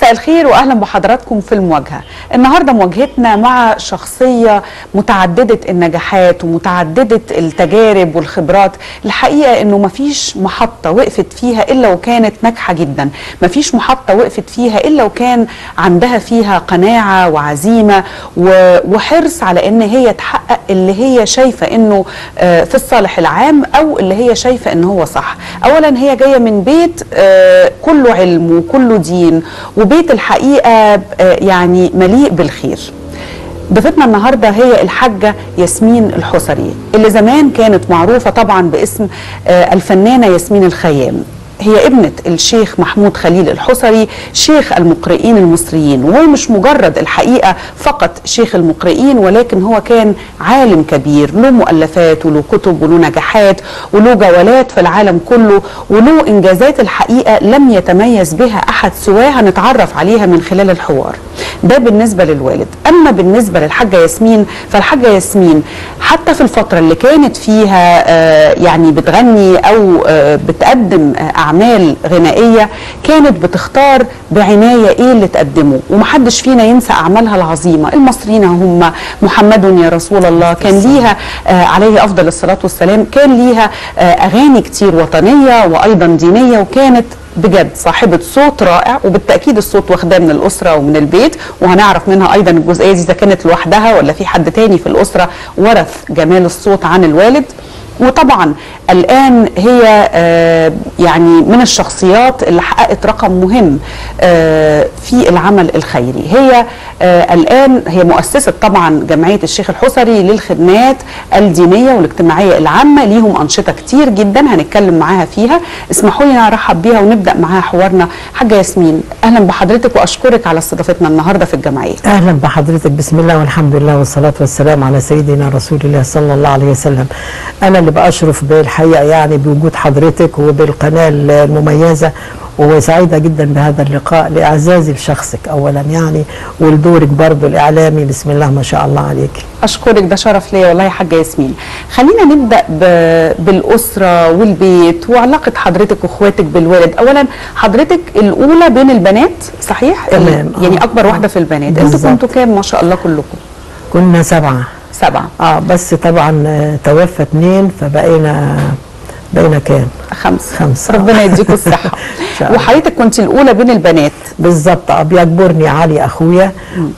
مساء الخير واهلا بحضراتكم في المواجهه. النهارده مواجهتنا مع شخصيه متعدده النجاحات ومتعدده التجارب والخبرات، الحقيقه انه مفيش محطه وقفت فيها الا وكانت ناجحه جدا، مفيش محطه وقفت فيها الا وكان عندها فيها قناعه وعزيمه و- وحرص على ان هي تحقق اللي هي شايفه انه آه، في الصالح العام او اللي هي شايفه ان هو صح. اولا هي جايه من بيت آه، كله علم وكله دين وبيت الحقيقه آه، يعني مليء بالخير. ضيفتنا النهارده هي الحاجه ياسمين الحسري اللي زمان كانت معروفه طبعا باسم آه، الفنانه ياسمين الخيام. هي ابنة الشيخ محمود خليل الحسري شيخ المقرئين المصريين وهو مش مجرد الحقيقة فقط شيخ المقرئين ولكن هو كان عالم كبير له مؤلفات وله كتب وله نجاحات وله جولات في العالم كله وله إنجازات الحقيقة لم يتميز بها أحد سواه هنتعرف عليها من خلال الحوار ده بالنسبة للوالد أما بالنسبة للحاجة ياسمين فالحاجة ياسمين حتى في الفترة اللي كانت فيها آه، يعني بتغني أو آه، بتقدم آه، أعمال غنائية كانت بتختار بعناية إيه اللي تقدمه ومحدش فينا ينسى أعمالها العظيمة المصريين هم محمد يا رسول الله كان ليها آه، عليه أفضل الصلاة والسلام كان ليها آه، أغاني كتير وطنية وأيضا دينية وكانت بجد صاحبة صوت رائع وبالتأكيد الصوت واخداه من الأسرة ومن البيت وهنعرف منها أيضا الجزئية دي إذا كانت لوحدها ولا في حد تاني في الأسرة ورث جمال الصوت عن الوالد وطبعا الآن هي آه، يعني من الشخصيات اللي حققت رقم مهم آه، في العمل الخيري هي آه، الآن هي مؤسسة طبعا جمعية الشيخ الحسري للخدمات الدينية والاجتماعية العامة ليهم أنشطة كتير جدا هنتكلم معاها فيها اسمحوا لي نرحب بيها ونبدأ معاها حوارنا حاجة ياسمين أهلا بحضرتك وأشكرك على استضافتنا النهاردة في الجمعية اهلا بحضرتك بسم الله والحمد لله والصلاه والسلام على سيدنا رسول الله صلى الله عليه وسلم انا اللي باشرف بالحقيقه يعني بوجود حضرتك وبالقناه المميزه وسعيده جدا بهذا اللقاء لاعزازي لشخصك اولا يعني ولدورك برضو الاعلامي بسم الله ما شاء الله عليك أشكرك ده شرف ليا والله يا حاجة ياسمين خلينا نبدأ ب- بالأسرة والبيت وعلاقة حضرتك وأخواتك بالوالد أولا حضرتك الأولى بين البنات صحيح؟ تمام، يعني آه. أكبر واحدة في البنات أنتوا بالظبط. كنتوا كام ما شاء الله كلكم؟ كنا سبعه سبعة اه بس طبعا آه، توفى اثنين فبقينا بقينا كام خمسة خمسة. ربنا يديكم الصحة شاء الله. وحضرتك كنت الأولى بين البنات بالظبط اه بيكبرني علي اخويا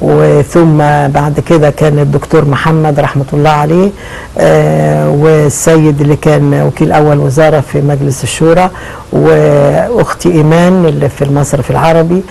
وثم بعد كده كان الدكتور محمد رحمه الله عليه آه والسيد اللي كان وكيل اول وزاره في مجلس الشورى واختي ايمان اللي في المصرف العربي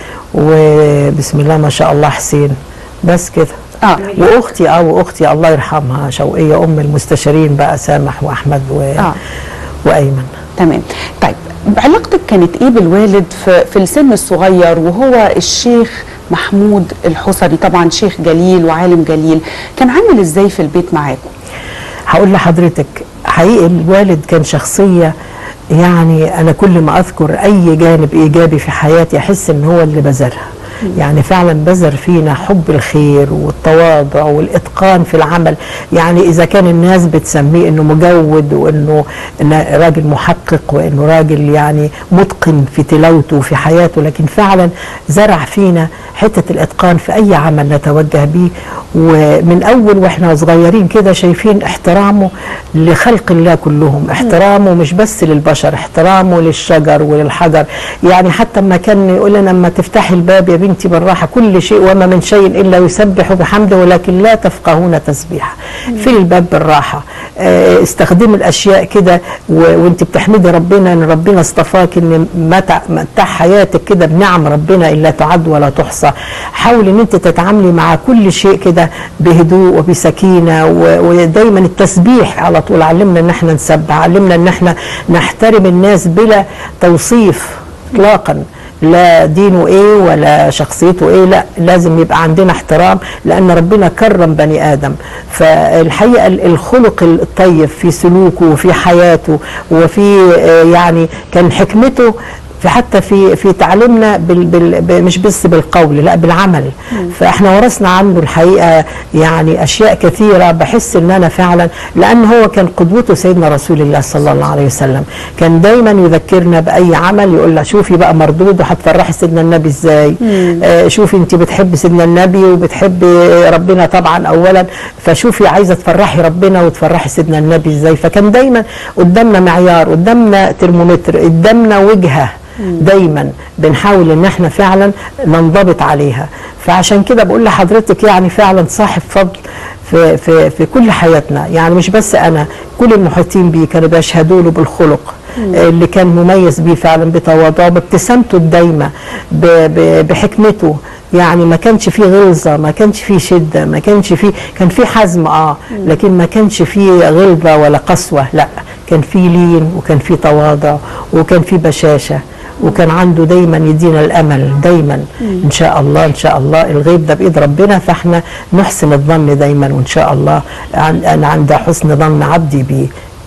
وبسم الله ما شاء الله حسين بس كده آه. واختي اه واختي الله يرحمها شوقيه ام المستشارين بقى سامح واحمد و... آه. وايمن تمام طيب علاقتك كانت ايه بالوالد في, في السن الصغير وهو الشيخ محمود الحسري طبعا شيخ جليل وعالم جليل كان عامل ازاي في البيت معاكم هقول لحضرتك حقيقي الوالد كان شخصية يعني أنا كل ما أذكر أي جانب إيجابي في حياتي أحس إن هو اللي بذرها يعني فعلا بذر فينا حب الخير والتواضع والإتقان في العمل يعني إذا كان الناس بتسميه إنه مجود وإنه إنه راجل محقق وإنه راجل يعني متقن في تلاوته وفي حياته لكن فعلا زرع فينا حتة الإتقان في أي عمل نتوجه به ومن أول وإحنا صغيرين كده شايفين احترامه لخلق الله كلهم احترامه مش بس للبشر احترامه للشجر وللحجر يعني حتى ما كان يقول لنا لما تفتحي الباب يا بنتي بالراحة كل شيء وما من شيء إلا يسبح بحمده ولكن لا تفقهون تسبيحه في الباب بالراحة اه، استخدمي الأشياء كده و- وانت بتحمدي ربنا ان ربنا اصطفاك ان متع متع حياتك كده بنعم ربنا الا تعد ولا تحصى حاولي ان انت تتعاملي مع كل شيء كده بهدوء وبسكينه و- ودايما التسبيح على طول علمنا ان احنا نسبح علمنا ان احنا نحترم الناس بلا توصيف اطلاقا لا دينه ايه ولا شخصيته ايه لا لازم يبقى عندنا احترام لان ربنا كرم بني ادم فالحقيقه ال- الخلق الطيب في سلوكه وفي حياته وفي آه، يعني كان حكمته في حتى في في تعليمنا بال بال ب- مش بس بالقول لا بالعمل فاحنا ورثنا عنه الحقيقه يعني اشياء كثيره بحس ان انا فعلا لان هو كان قدوته سيدنا رسول الله صلى الله عليه وسلم كان دايما يذكرنا باي عمل يقول لها شوفي بقى مردود وهتفرحي سيدنا النبي ازاي آه شوفي انت بتحبي سيدنا النبي وبتحبي ربنا طبعا اولا فشوفي عايزه تفرحي ربنا وتفرحي سيدنا النبي ازاي فكان دايما قدامنا معيار قدامنا ترمومتر قدامنا وجهه دايما بنحاول ان احنا فعلا ننضبط عليها فعشان كده بقول لحضرتك يعني فعلا صاحب فضل في في في كل حياتنا يعني مش بس انا كل المحيطين بيه كانوا بيشهدوا له بالخلق اللي كان مميز بيه فعلا بتواضعه بابتسامته الدايمه ب- ب- بحكمته يعني ما كانش فيه غلظه ما كانش فيه شده ما كانش فيه كان فيه حزم اه لكن ما كانش فيه غلظه ولا قسوه لا كان فيه لين وكان فيه تواضع وكان فيه بشاشه وكان عنده دايما يدينا الامل دايما ان شاء الله ان شاء الله الغيب ده بايد ربنا فاحنا نحسن الظن دايما وان شاء الله عن- انا عند حسن ظن عبدي بيه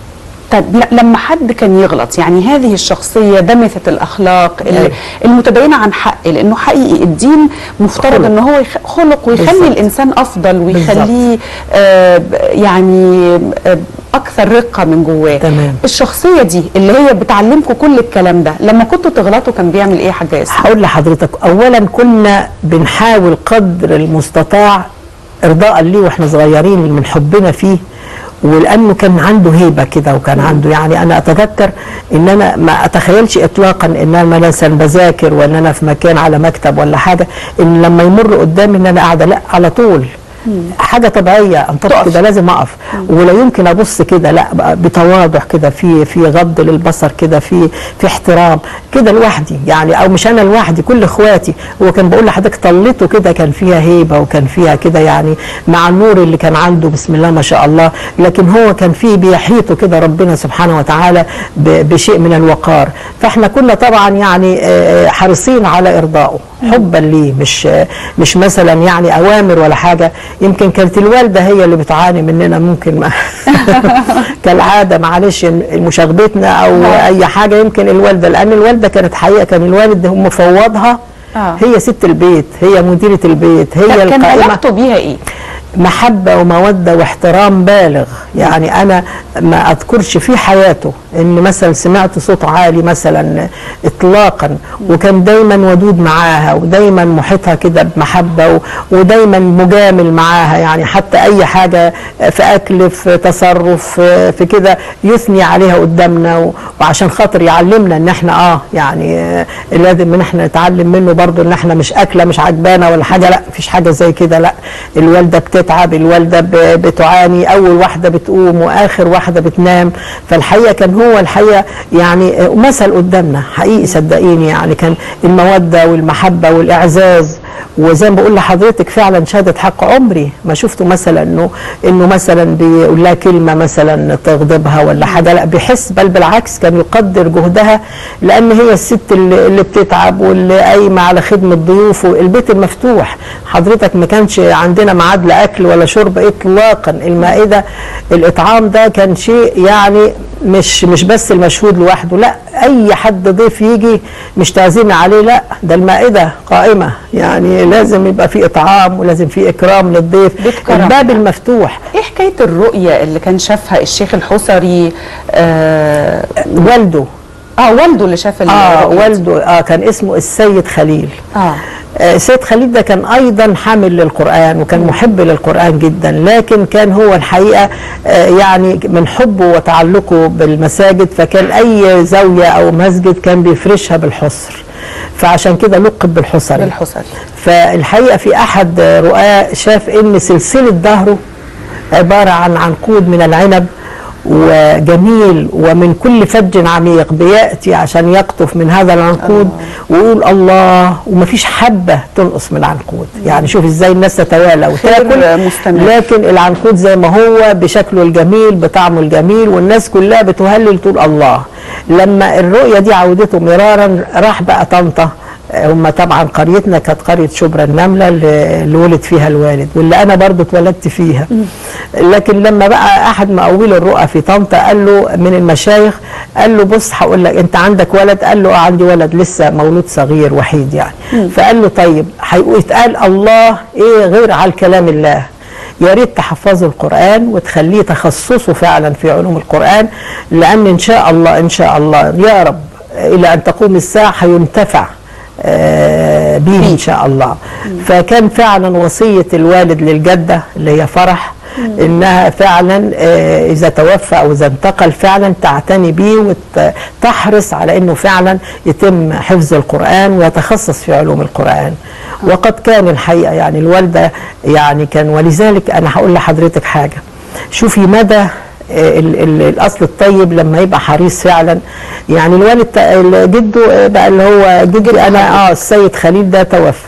طيب ل- لما حد كان يغلط يعني هذه الشخصية دمثة الأخلاق ال- أيوة. المتدينة عن حق لأنه حقيقي الدين مفترض خلق. أنه هو يخ- خلق ويخلي بالظبط. الإنسان أفضل ويخليه آه ب- يعني آه أكثر رقة من جواه تمام. الشخصية دي اللي هي بتعلمكم كل الكلام ده لما كنتوا تغلطوا كان بيعمل إيه يا حاجة ياسمين؟ هقول لحضرتك اولا كنا بنحاول قدر المستطاع ارضاء ليه واحنا صغيرين من حبنا فيه ولانه كان عنده هيبه كده وكان عنده يعني انا اتذكر ان انا ما اتخيلش اطلاقا ان انا مثلا بذاكر ولا انا في مكان على مكتب ولا حاجه ان لما يمر قدامي ان انا قاعده لا على طول حاجه طبيعيه انطق تقف. كده لازم اقف ولا يمكن ابص كده لا بقى بتواضع كده في في غض للبصر كده في في احترام كده لوحدي يعني او مش انا لوحدي كل اخواتي هو كان بقول لحضرتك طلته كده كان فيها هيبه وكان فيها كده يعني مع النور اللي كان عنده بسم الله ما شاء الله لكن هو كان فيه بيحيطه كده ربنا سبحانه وتعالى ب- بشيء من الوقار فاحنا كنا طبعا يعني آه، حريصين على ارضائه حبا ليه مش مش مثلا يعني اوامر ولا حاجه يمكن كانت الوالده هي اللي بتعاني مننا ممكن ما كالعاده معلش مشاغبتنا او اي حاجه يمكن الوالده لان الوالده كانت حقيقه كان الوالد هو مفوضها آه. هي ست البيت هي مديره البيت هي كان القائمه علاقته بيها إيه؟ محبة ومودة واحترام بالغ يعني أنا ما أذكرش في حياته إن مثلا سمعت صوت عالي مثلا إطلاقا وكان دايما ودود معاها ودايما محيطها كده بمحبة و- ودايما مجامل معاها يعني حتى أي حاجة في أكل في تصرف في في كده يثني عليها قدامنا و- وعشان خاطر يعلمنا إن إحنا آه يعني آه، لازم إن إحنا نتعلم منه برضو إن إحنا مش أكلة مش عجبانة ولا حاجة لا مفيش حاجة زي كده لا الوالدة بتتعب الوالدة ب- بتعاني أول واحدة بتقوم وآخر واحدة بتنام فالحقيقة كان هو الحقيقة يعني آه، مثل قدامنا حقيقي صدقيني يعني كان المودة والمحبة والإعزاز وزي ما بقول لحضرتك فعلا شهادة حق عمري ما شفته مثلا انه انه مثلا بيقول لها كلمة مثلا تغضبها ولا حاجة لا بيحس بل بالعكس كان يقدر جهدها لان هي الست اللي, اللي بتتعب واللي قايمة على خدمة ضيوف والبيت المفتوح حضرتك ما كانش عندنا ميعاد لا اكل ولا شرب اطلاقا المائدة الاطعام ده كان شيء يعني مش مش بس المشهود لوحده لا اي حد ضيف يجي مش تعزيمي عليه لا ده المائده قائمه يعني لازم يبقى في اطعام ولازم في اكرام للضيف بيت كرم. الباب المفتوح ايه حكايه الرؤيه اللي كان شافها الشيخ الحصري آه, والده اه والده اللي شاف اه الرؤية دي. والده اه كان اسمه السيد خليل اه آه، سيد خليل ده كان ايضا حامل للقران وكان محب للقران جدا لكن كان هو الحقيقه آه، يعني من حبه وتعلقه بالمساجد فكان اي زاويه او مسجد كان بيفرشها بالحصر فعشان كده لقب بالحصري بالحصري فالحقيقه في احد رؤاه شاف ان سلسله ظهره عباره عن عنقود من العنب وجميل ومن كل فج عميق بياتي عشان يقطف من هذا العنقود ويقول الله ومفيش حبه تنقص من العنقود يعني شوف ازاي الناس تتوالى وتاكل خير مستمر. لكن العنقود زي ما هو بشكله الجميل بطعمه الجميل والناس كلها بتهلل تقول الله لما الرؤيه دي عودته مرارا راح بقى طنطا هم طبعا قريتنا كانت قريه شبرا النمله اللي اللي ولد فيها الوالد واللي انا برضو اتولدت فيها لكن لما بقى احد مقاولي الرؤى في طنطا قال له من المشايخ قال له بص هقول لك انت عندك ولد قال له اه عندي ولد لسه مولود صغير وحيد يعني فقال له طيب هيقول يتقال الله ايه غير على الكلام الله يا ريت تحفظوا القرآن وتخليه تخصصه فعلا في علوم القرآن لأن إن شاء الله إن شاء الله يا رب إلى أن تقوم الساعة هينتفع آه، به إن شاء الله فكان فعلا وصية الوالد للجدة اللي هي فرح انها فعلا آه، اذا توفى او اذا انتقل فعلا تعتني به وتحرص على انه فعلا يتم حفظ القران ويتخصص في علوم القران وقد كان الحقيقه يعني الوالده يعني كان ولذلك انا هقول لحضرتك حاجه شوفي مدى آه، ال- ال- الاصل الطيب لما يبقى حريص فعلا يعني الوالد تا- ال- جده آه، بقى اللي هو جدي انا اه السيد خليل ده توفى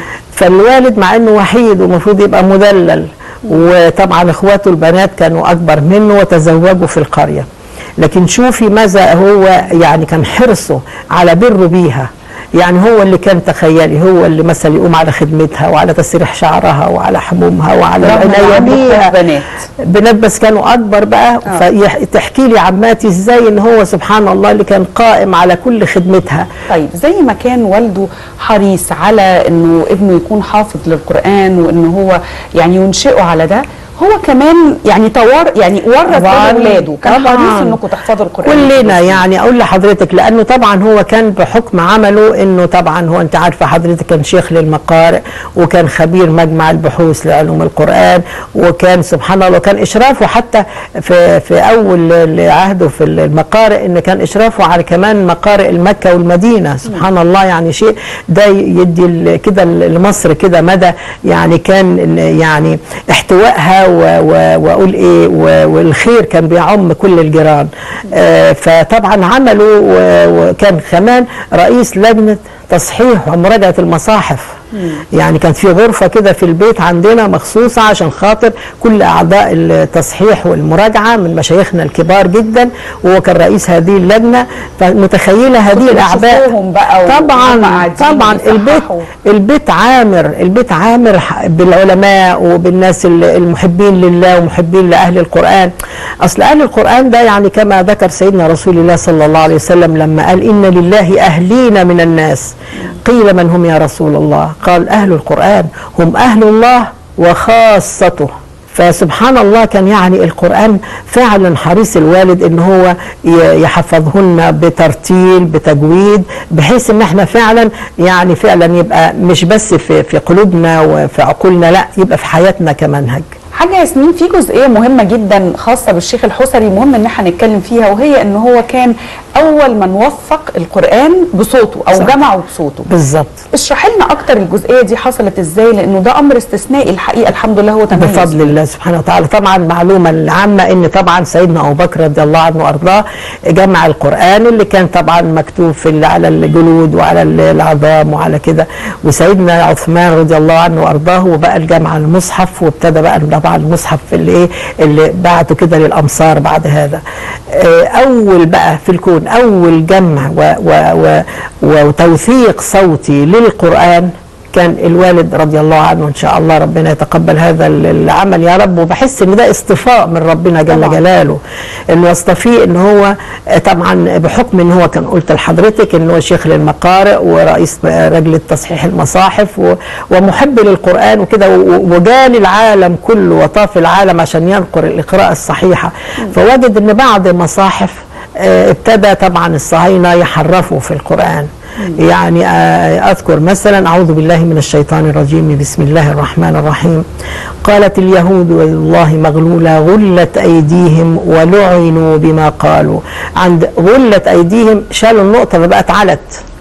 فالوالد مع انه وحيد ومفروض يبقى مدلل وطبعا اخواته البنات كانوا اكبر منه وتزوجوا في القريه لكن شوفي ماذا هو يعني كان حرصه على بره بيها يعني هو اللي كان تخيلي هو اللي مثلا يقوم على خدمتها وعلى تسريح شعرها وعلى حمومها وعلى رغم إن العنايه عنده بيها ثلاث بنات. بنات بس كانوا اكبر بقى فتحكي لي عماتي ازاي ان هو سبحان الله اللي كان قائم على كل خدمتها طيب زي ما كان والده حريص على انه ابنه يكون حافظ للقران وان هو يعني ينشئه على ده هو كمان يعني طور يعني ورث طبعاً، ده لاولاده كان طبعاً. حريص انكم تحفظوا القران كلنا يعني اقول لحضرتك لانه طبعا هو كان بحكم عمله انه طبعا هو انت عارفه حضرتك كان شيخ للمقارئ وكان خبير مجمع البحوث لعلوم القران وكان سبحان الله وكان اشرافه حتى في في اول عهده في المقارئ ان كان اشرافه على كمان مقارئ المكه والمدينه سبحان الله يعني شيء ده يدي ال- كده لمصر كده مدى يعني كان يعني احتوائها و- و- واقول ايه و- والخير كان بيعم كل الجيران آه، فطبعا عملوا و- وكان كمان رئيس لجنه تصحيح ومراجعه المصاحف يعني كانت في غرفه كده في البيت عندنا مخصوصه عشان خاطر كل اعضاء التصحيح والمراجعه من مشايخنا الكبار جدا وهو كان رئيس هذه اللجنه فمتخيله هذه كنتوا الاعباء بتشوفوهم بقى وهم طبعا قاعدين طبعا البيت بيصححوا. البيت عامر البيت عامر ح- بالعلماء وبالناس ال- المحبين لله ومحبين لأهل القرآن أصل أهل القرآن ده يعني كما ذكر سيدنا رسول الله صلى الله عليه وسلم لما قال إن لله أهلين من الناس قيل من هم يا رسول الله قال أهل القرآن هم أهل الله وخاصته فسبحان الله كان يعني القرآن فعلا حريص الوالد ان هو ي- يحفظهن بترتيل بتجويد بحيث ان احنا فعلا يعني فعلا يبقى مش بس في في قلوبنا وفي عقولنا لا يبقى في حياتنا كمنهج حاجه ياسمين في جزئيه مهمه جدا خاصه بالشيخ الحسري مهم ان احنا نتكلم فيها وهي ان هو كان اول من وفق القران بصوته او صح. جمعه بصوته بالظبط اشرح لنا اكتر الجزئيه دي حصلت ازاي لانه ده امر استثنائي الحقيقه الحمد لله هو تميز بفضل الله سبحانه وتعالى طبعا معلومه العامه ان طبعا سيدنا ابو بكر رضي الله عنه وارضاه جمع القران اللي كان طبعا مكتوب في ال- على الجلود وعلى ال- العظام وعلى كده وسيدنا عثمان رضي الله عنه وارضاه وبقى الجمع المصحف وابتدى بقى طبعا المصحف اللي ايه اللي بعته كده للامصار بعد هذا آه، اول بقى في الكون اول جمع و و و وتوثيق صوتي للقران كان الوالد رضي الله عنه ان شاء الله ربنا يتقبل هذا ال- العمل يا رب وبحس ان ده اصطفاء من ربنا جل طبعاً. جلاله انه يصطفيه ان هو آه، طبعا بحكم ان هو كان قلت لحضرتك ان هو شيخ للمقارئ ورئيس رجل تصحيح المصاحف و- ومحب للقران وكده و- وجال العالم كله وطاف العالم عشان ينقر القراءه الصحيحه فوجد ان بعض مصاحف آه، ابتدى طبعا الصهاينه يحرفوا في القران يعني آه، اذكر مثلا اعوذ بالله من الشيطان الرجيم بسم الله الرحمن الرحيم قالت اليهود والله مغلوله غلت ايديهم ولعنوا بما قالوا عند غلت ايديهم شالوا النقطه فبقت علت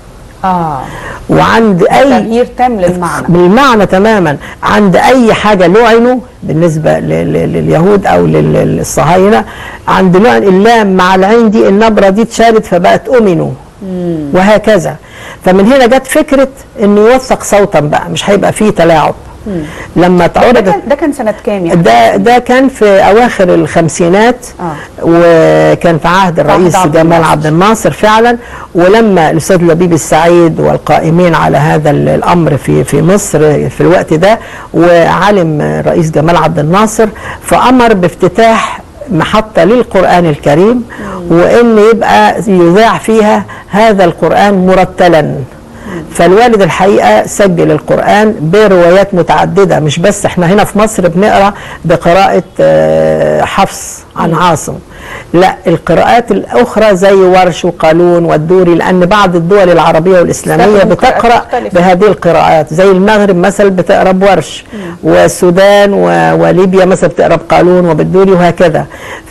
اه وعند اي تغيير تام للمعنى بالمعنى تماما عند اي حاجه لعنوا بالنسبه ل- ل- لليهود او لل- للصهاينه عند لعن اللام مع العين دي النبره دي اتشالت فبقت امنوا وهكذا فمن هنا جت فكره انه يوثق صوتا بقى مش هيبقى فيه تلاعب لما ده اتعرضت كان ده كان سنه كام يعني ده ده كان في اواخر الخمسينات آه. وكان في عهد الرئيس عبد جمال الناصر. عبد الناصر فعلا ولما الاستاذ لبيب السعيد والقائمين على هذا ال- الامر في في مصر في الوقت ده وعلم الرئيس جمال عبد الناصر فامر بافتتاح محطة للقرآن الكريم وإن يبقى يذاع فيها هذا القرآن مرتلا فالوالد الحقيقه سجل القران بروايات متعدده مش بس احنا هنا في مصر بنقرا بقراءه آه، حفص عن عاصم لا القراءات الاخرى زي ورش وقالون والدوري لان بعض الدول العربيه والاسلاميه استخدموا قراءات بتقرا مختلفة. بهذه القراءات زي المغرب مثلا بتقرا بورش والسودان و- وليبيا مثلا بتقرا بقالون وبالدوري وهكذا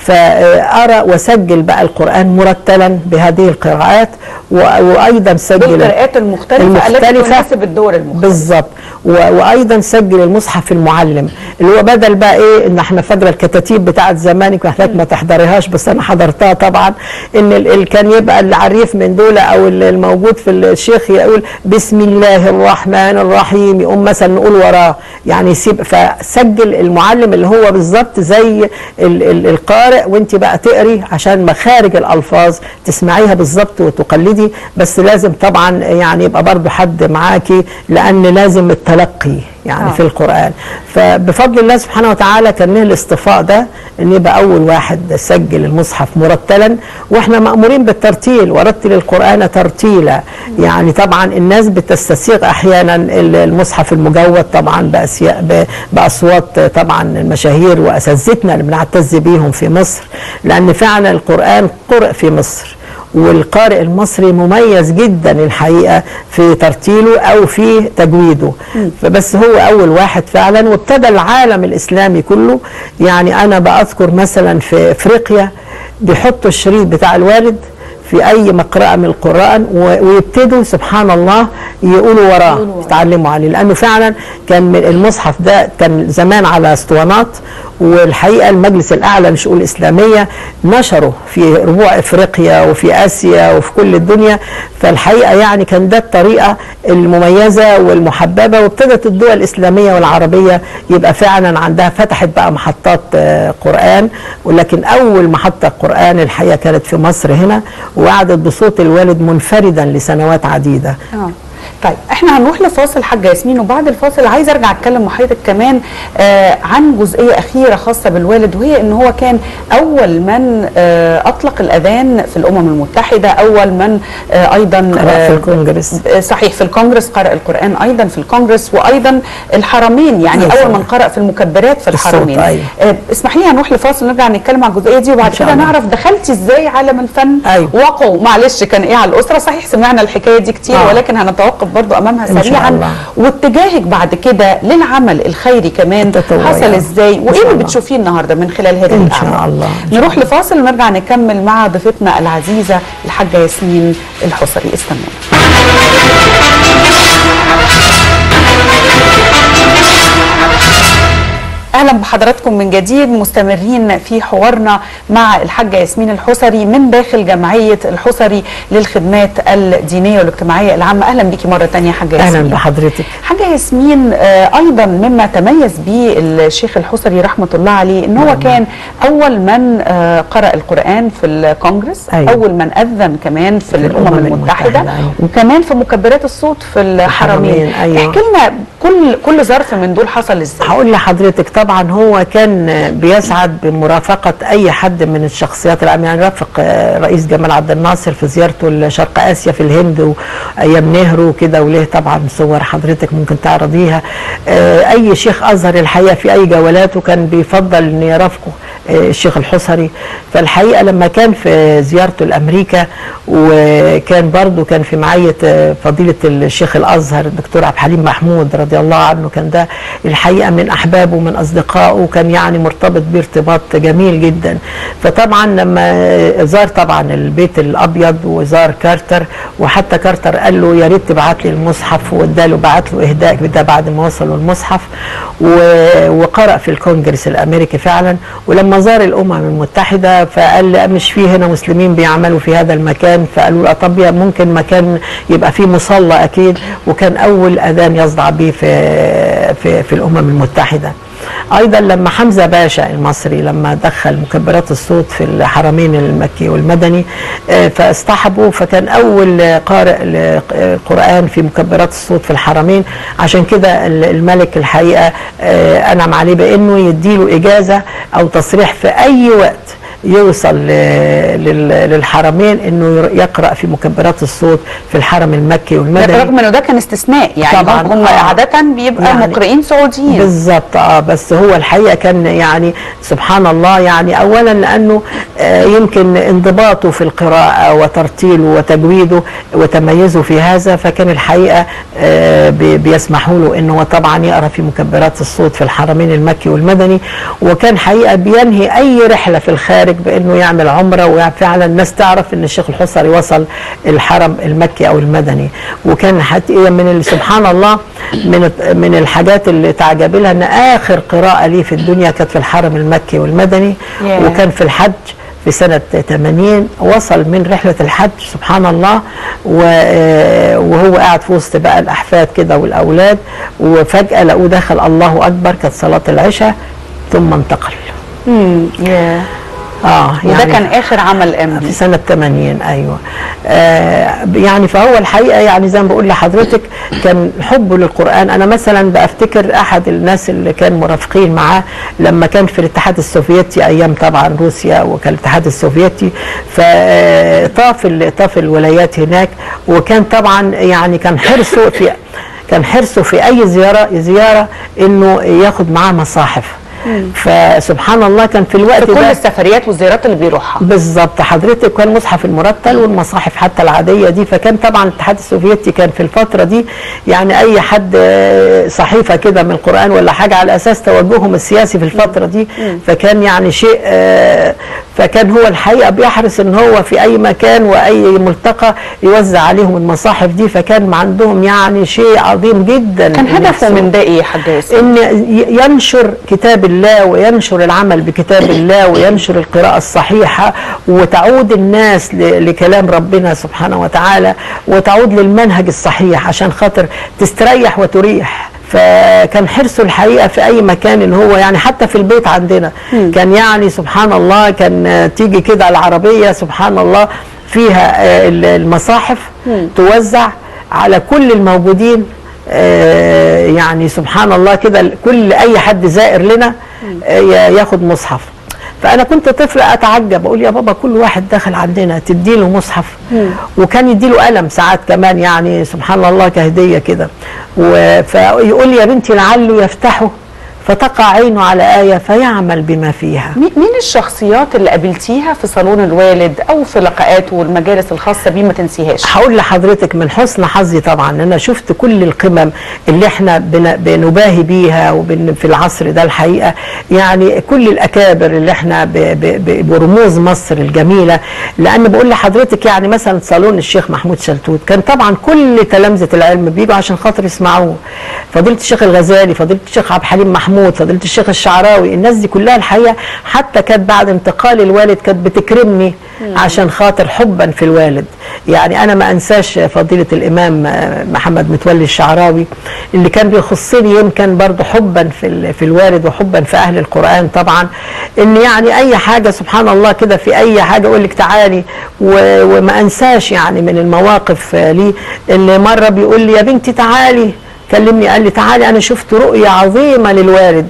فارى وسجل بقى القران مرتلا بهذه القراءات و- وايضا سجل بالقراءات المختلفه, التي المختلفة. تناسب الدول المختلفه بالظبط و- وايضا سجل المصحف المعلم اللي هو بدل بقى ايه ان احنا فاكره الكتاتيب بتاعت زمان يمكن حضرتك ما تحضريهاش بس انا حضرتها طبعا ان ال- ال- كان يبقى العريف من دول او ال- الموجود في الشيخ يقول بسم الله الرحمن الرحيم يقوم مثلا نقول وراه يعني يسيب فسجل المعلم اللي هو بالظبط زي ال- ال- القارئ وانت بقى تقري عشان مخارج الالفاظ تسمعيها بالظبط وتقلدي بس لازم طبعا يعني يبقى برضو حد معاكي لان لازم التلقي يعني آه. آه. في القران فبفضل الله سبحانه وتعالى كان له الاصطفاء ده ان يبقى اول واحد سجل المصحف مرتلا واحنا مامورين بالترتيل ورتل القران ترتيلا يعني طبعا الناس بتستسيغ احيانا ال- المصحف المجود طبعا بأسياء ب- باصوات طبعا المشاهير واساتذتنا اللي بنعتز بيهم في مصر لان فعلا القران قرئ في مصر والقارئ المصري مميز جدا الحقيقه في ترتيله او في تجويده فبس هو اول واحد فعلا وابتدى العالم الاسلامي كله يعني انا بذكر مثلا في افريقيا بيحطوا الشريط بتاع الوالد في اي مقرأة من القرآن و- ويبتدوا سبحان الله يقولوا وراه يتعلموا عليه لانه فعلا كان من المصحف ده كان زمان على اسطوانات والحقيقه المجلس الاعلى للشؤون الاسلاميه نشره في ربوع افريقيا وفي اسيا وفي كل الدنيا فالحقيقه يعني كان ده الطريقه المميزه والمحببه وابتدت الدول الاسلاميه والعربيه يبقى فعلا عندها فتحت بقى محطات آه، قران ولكن اول محطه قران الحقيقه كانت في مصر هنا وقعدت بصوت الوالد منفردا لسنوات عديده اه طيب احنا هنروح لفاصل حاجه ياسمين وبعد الفاصل عايزه ارجع اتكلم مع حضرتك كمان آه عن جزئيه اخيره خاصه بالوالد وهي ان هو كان اول من آه اطلق الاذان في الامم المتحده اول من آه ايضا قرأ في الكونجرس. آه صحيح في الكونجرس قرأ القران ايضا في الكونجرس وايضا الحرمين يعني نعم. اول من قرأ في المكبرات في الصوت، الحرمين أيوة. آه اسمحي لي هنروح لفاصل نرجع نتكلم على الجزئيه دي وبعد إن شاء كده الله. نعرف دخلتي ازاي عالم الفن أيوة. وقعوا معلش كان ايه على الاسره صحيح سمعنا الحكايه دي كتير آه. ولكن هنتوقف برضو امامها إن شاء سريعا الله. واتجاهك بعد كده للعمل الخيري كمان التطوعي. حصل ازاي إن وايه شاء اللي الله. بتشوفيه النهارده من خلال هذه إن الاعمال شاء الله. إن شاء نروح لفاصل ونرجع نكمل مع ضيفتنا العزيزه الحاجه ياسمين الحصري استنونا اهلا بحضراتكم من جديد مستمرين في حوارنا مع الحاجه ياسمين الحصري من داخل جمعيه الحصري للخدمات الدينيه والاجتماعيه العامه اهلا بيكي مره ثانيه يا حاجه ياسمين اهلا بحضرتك حاجه ياسمين آه، ايضا مما تميز به الشيخ الحصري رحمه الله عليه ان هو كان اول من آه، قرأ القرآن في الكونجرس أيوة. اول من اذن كمان في الامم الأمم المتحده المتحدة، أيوة. وكمان في مكبرات الصوت في الحرمين الحرمين، أيوة. احكي لنا كل كل ظرف من دول حصل ازاي هقول لحضرتك طبعا هو كان بيسعد بمرافقه اي حد من الشخصيات العامه يعني رافق آه، رئيس جمال عبد الناصر في زيارته لشرق اسيا في الهند وايام نهرو وكده وليه طبعا صور حضرتك ممكن تعرضيها آه، اي شيخ ازهر الحقيقه في اي جولاته كان بيفضل ان يرافقه آه، الشيخ الحصري فالحقيقه لما كان في زيارته لامريكا وكان برضه كان في معيه آه، فضيله الشيخ الازهر الدكتور عبد الحليم محمود رضي الله عنه كان ده الحقيقه من احبابه ومن اصدقائه وكان يعني مرتبط بيه ارتباط جميل جدا فطبعا لما زار طبعا البيت الابيض وزار كارتر وحتى كارتر قال له يا ريت تبعت لي المصحف واداله بعت له اهداء ده بعد ما وصلوا المصحف و- وقرأ في الكونجرس الامريكي فعلا ولما زار الامم المتحده فقال لي مش في هنا مسلمين بيعملوا في هذا المكان فقالوا له طب يا ممكن مكان يبقى فيه مصلى اكيد وكان اول اذان يصدع به في في في, في الامم المتحده ايضا لما حمزه باشا المصري لما دخل مكبرات الصوت في الحرمين المكي والمدني آه، فاصطحبوا فكان اول قارئ للقران في مكبرات الصوت في الحرمين عشان كده ال- الملك الحقيقه آه، انعم عليه بانه يديله اجازه او تصريح في اي وقت يوصل ل- لل- للحرمين انه ير- يقرا في مكبرات الصوت في الحرم المكي والمدني رغم انه ده كان استثناء يعني طبعاً، هم آه. عاده بيبقى يعني مقرئين سعوديين بالظبط اه بس هو الحقيقه كان يعني سبحان الله يعني اولا لانه آه يمكن انضباطه في القراءه وترتيله وتجويده وتميزه في هذا فكان الحقيقه آه بي- بيسمحوا له انه هو طبعا يقرا في مكبرات الصوت في الحرمين المكي والمدني وكان حقيقه بينهي اي رحله في الخارج بانه يعمل عمره وفعلا الناس تعرف ان الشيخ الحصري وصل الحرم المكي او المدني وكان حقيقه من ال- سبحان الله من من الحاجات اللي تعجب لها ان اخر قراءه لي في الدنيا كانت في الحرم المكي والمدني ياه. وكان في الحج في سنة 80 وصل من رحلة الحج سبحان الله و- آه، وهو قاعد في وسط بقى الأحفاد كده والأولاد وفجأة لقوه دخل الله أكبر كانت صلاة العشاء ثم انتقل مم. ياه. اه وده كان اخر عمل قام في بيه سنة 80 أيوة آه يعني فهو الحقيقة يعني زي ما بقول لحضرتك كان حبه للقرآن أنا مثلا بفتكر أحد الناس اللي كان مرافقين معاه لما كان في الاتحاد السوفيتي أيام طبعا روسيا وكان الاتحاد السوفيتي فطاف ال- طاف الولايات هناك وكان طبعا يعني كان حرصه في كان حرصه في أي زيارة زيارة إنه ياخد معاه مصاحف فسبحان الله كان في الوقت في كل ده السفريات والزيارات اللي بيروحها بالظبط حضرتك كان مصحف المرتل والمصاحف حتى العاديه دي فكان طبعا الاتحاد السوفيتي كان في الفتره دي يعني اي حد آه، صحيفه كده من القران ولا حاجه على اساس توجههم السياسي في الفتره دي فكان يعني شيء آه، فكان هو الحقيقه بيحرص ان هو في اي مكان واي ملتقى يوزع عليهم المصاحف دي فكان عندهم يعني شيء عظيم جدا كان إن هدفه يحصل. من ده ايه يا حاج ياسر؟ ان ي- ينشر كتاب الله وينشر العمل بكتاب الله وينشر القراءة الصحيحة وتعود الناس ل- لكلام ربنا سبحانه وتعالى وتعود للمنهج الصحيح عشان خاطر تستريح وتريح فكان حرصه الحقيقه في اي مكان ان هو يعني حتى في البيت عندنا كان يعني سبحان الله كان آه، تيجي كده العربيه سبحان الله فيها آه، ال- المصاحف توزع على كل الموجودين آه، يعني سبحان الله كده كل اي حد زائر لنا آه، ي- ياخد مصحف فانا كنت طفل اتعجب اقول يا بابا كل واحد داخل عندنا تديله مصحف وكان يديله قلم ساعات كمان يعني سبحان الله كهديه كده و- فيقول لي يا بنتي لعله يفتحه فتقع عينه على ايه فيعمل بما فيها مي- مين الشخصيات اللي قابلتيها في صالون الوالد او في لقاءاته والمجالس الخاصه بيه ما تنسيهاش؟ هقول لحضرتك من حسن حظي طبعا ان انا شفت كل القمم اللي احنا بن- بنباهي بيها وبن في العصر ده الحقيقه يعني كل الاكابر اللي احنا ب- ب- ب- برموز مصر الجميله لان بقول لحضرتك يعني مثلا صالون الشيخ محمود شلتوت كان طبعا كل تلامذه العلم بيجوا عشان خاطر يسمعوه فضيله الشيخ الغزالي فضيله الشيخ عبد الحليم محمود فضيله الشيخ الشعراوي الناس دي كلها الحقيقه حتى كانت بعد انتقال الوالد كانت بتكرمني عشان خاطر حبا في الوالد يعني انا ما انساش فضيله الامام آه، محمد متولي الشعراوي اللي كان بيخصني يمكن برضه حبا في ال- في الوالد وحبا في اهل القران طبعا ان يعني اي حاجه سبحان الله كده في اي حاجه اقول لك تعالي و- وما انساش يعني من المواقف آه، لي اللي مره بيقول لي يا بنتي تعالي كلمني قال لي تعالي انا شفت رؤيه عظيمه للوالد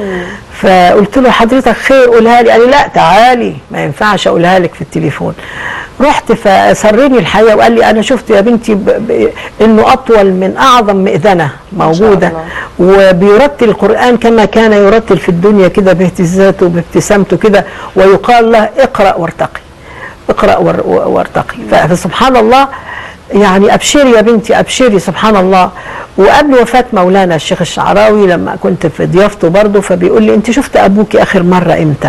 فقلت له حضرتك خير قولها لي قال لي لا تعالي ما ينفعش اقولها لك في التليفون رحت فسرني الحقيقه وقال لي انا شفت يا بنتي ب... ب... انه اطول من اعظم مئذنه موجوده وبيرتل القران كما كان يرتل في الدنيا كده باهتزازاته وبابتسامته كده ويقال له اقرا وارتقي اقرا وار- وارتقي ف- فسبحان الله يعني ابشري يا بنتي ابشري سبحان الله وقبل وفاه مولانا الشيخ الشعراوي لما كنت في ضيافته برضه فبيقول لي انت شفت ابوك اخر مره امتى؟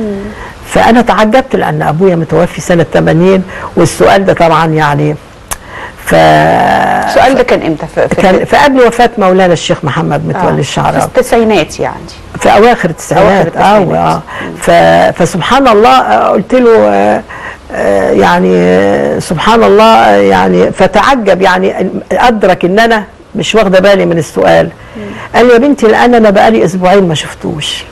فانا تعجبت لان ابويا متوفي سنه 80 والسؤال ده طبعا يعني ف السؤال ده كان امتى؟ في, في, كان في قبل وفاه مولانا الشيخ محمد آه، متولي في الشعراوي التسعينات يعني في اواخر التسعينات اه التسعينات. اه ف- فسبحان الله آه، قلت له آه، آه، يعني آه، سبحان الله آه، يعني فتعجب يعني ادرك ان انا مش واخده بالي من السؤال قال لي يا بنتي الان انا بقالي اسبوعين ما شفتوش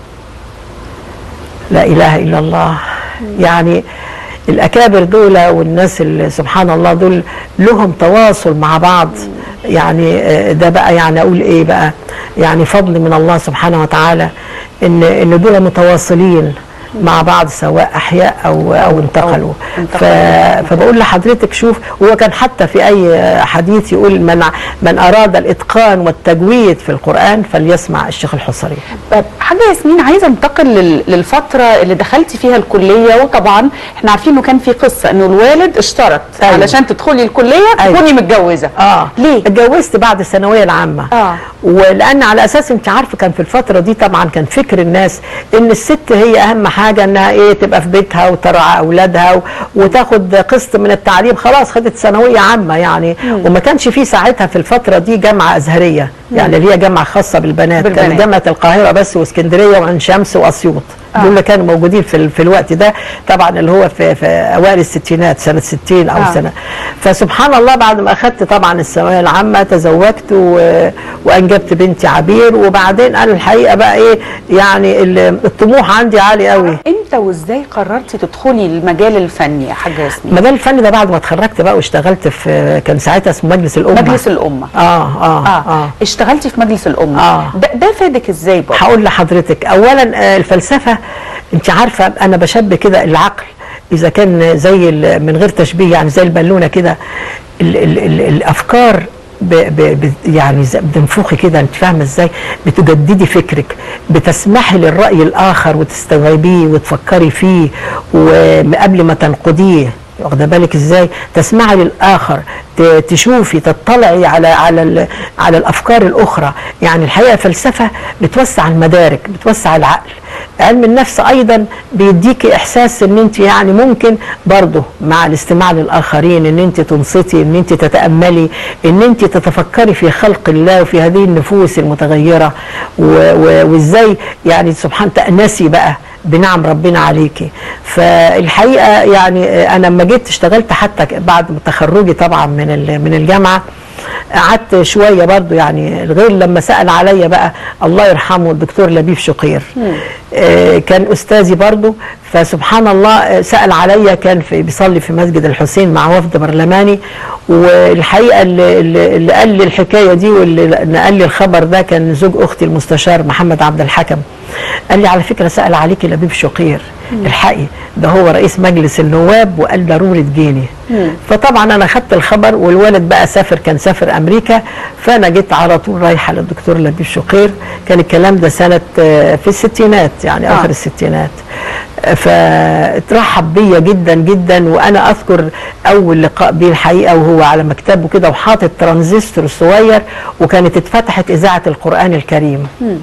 لا اله الا الله يعني الاكابر دول والناس اللي سبحان الله دول لهم تواصل مع بعض يعني آه، ده بقى يعني اقول ايه بقى يعني فضل من الله سبحانه وتعالى ان ان دول متواصلين مع بعض سواء احياء او او انتقلوا ف... فبقول لحضرتك شوف هو كان حتى في اي حديث يقول من من اراد الاتقان والتجويد في القران فليسمع الشيخ الحصري طب حاجه ياسمين عايزه انتقل لل- للفتره اللي دخلتي فيها الكليه وطبعا احنا عارفين انه كان في قصه انه الوالد اشترط أيوة. علشان تدخلي الكليه أيوة. تكوني متجوزه اه ليه؟ اتجوزت بعد الثانويه العامه آه. ولان على اساس انت عارفه كان في الفتره دي طبعا كان فكر الناس ان الست هي اهم حاجه انها ايه تبقى في بيتها وترعى اولادها و... وتاخد قسط من التعليم خلاص خدت ثانويه عامه يعني وما كانش في ساعتها في الفتره دي جامعه ازهريه يعني اللي هي جامعه خاصه بالبنات, بالبنات. كانت جامعه القاهره بس واسكندريه وعين شمس واسيوط آه. دول اللي كانوا موجودين في, ال- في الوقت ده طبعا اللي هو في, في اوائل الستينات سنه 60 او آه. آه. سنه فسبحان الله بعد ما اخذت طبعا الثانويه العامه تزوجت و... وانجبت بنتي عبير وبعدين انا الحقيقه بقى ايه يعني ال- الطموح عندي عالي قوي امتى وازاي قررتي تدخلي المجال الفني يا حاجه ياسمين المجال الفني ده بعد ما اتخرجت بقى واشتغلت في كان ساعتها اسمه مجلس الامه مجلس الامه اه اه اه, اه, آه. اشتغلتي في مجلس الامه آه. ده, ده فادك ازاي برضه هقول لحضرتك اولا آه، الفلسفه انت عارفه انا بشبه كده العقل اذا كان زي ال- من غير تشبيه يعني زي البالونه كده ال ال ال الافكار ب ب ب يعني زي- بتنفخي كده انت فاهمه ازاي بتجددي فكرك بتسمحي للراي الاخر وتستوعبيه وتفكري فيه وقبل ما تنقديه واخده بالك ازاي تسمعي للاخر ت- تشوفي تطلعي على على ال- على الافكار الاخرى يعني الحقيقه الفلسفه بتوسع المدارك بتوسع العقل علم النفس ايضا بيديكي احساس ان انت يعني ممكن برضه مع الاستماع للاخرين ان انت تنصتي ان انت تتاملي ان انت تتفكري في خلق الله وفي هذه النفوس المتغيره و- و- وازاي يعني سبحان تانسي بقى بنعم ربنا عليكي فالحقيقه يعني انا لما جيت اشتغلت حتى بعد ما تخرجي طبعا من ال- من الجامعه قعدت شويه برضو يعني غير لما سال عليا بقى الله يرحمه الدكتور لبيب شقير آه كان استاذي برضو فسبحان الله آه، سال عليا كان في بيصلي في مسجد الحسين مع وفد برلماني والحقيقه اللي, اللي اللي قال لي الحكايه دي واللي نقل لي الخبر ده كان زوج اختي المستشار محمد عبد الحكم قال لي على فكره سال عليكي لبيب شقير الحقي ده هو رئيس مجلس النواب وقال ضروري تجيني فطبعا انا خدت الخبر والولد بقى سافر كان سافر امريكا فانا جيت على طول رايحه للدكتور لبيب شقير كان الكلام ده سنه آه، في الستينات يعني آه. اخر الستينات آه، فاترحب بيا جدا جدا وانا اذكر اول لقاء بيه الحقيقه وهو على مكتبه كده وحاطط ترانزستور صغير وكانت اتفتحت اذاعه القران الكريم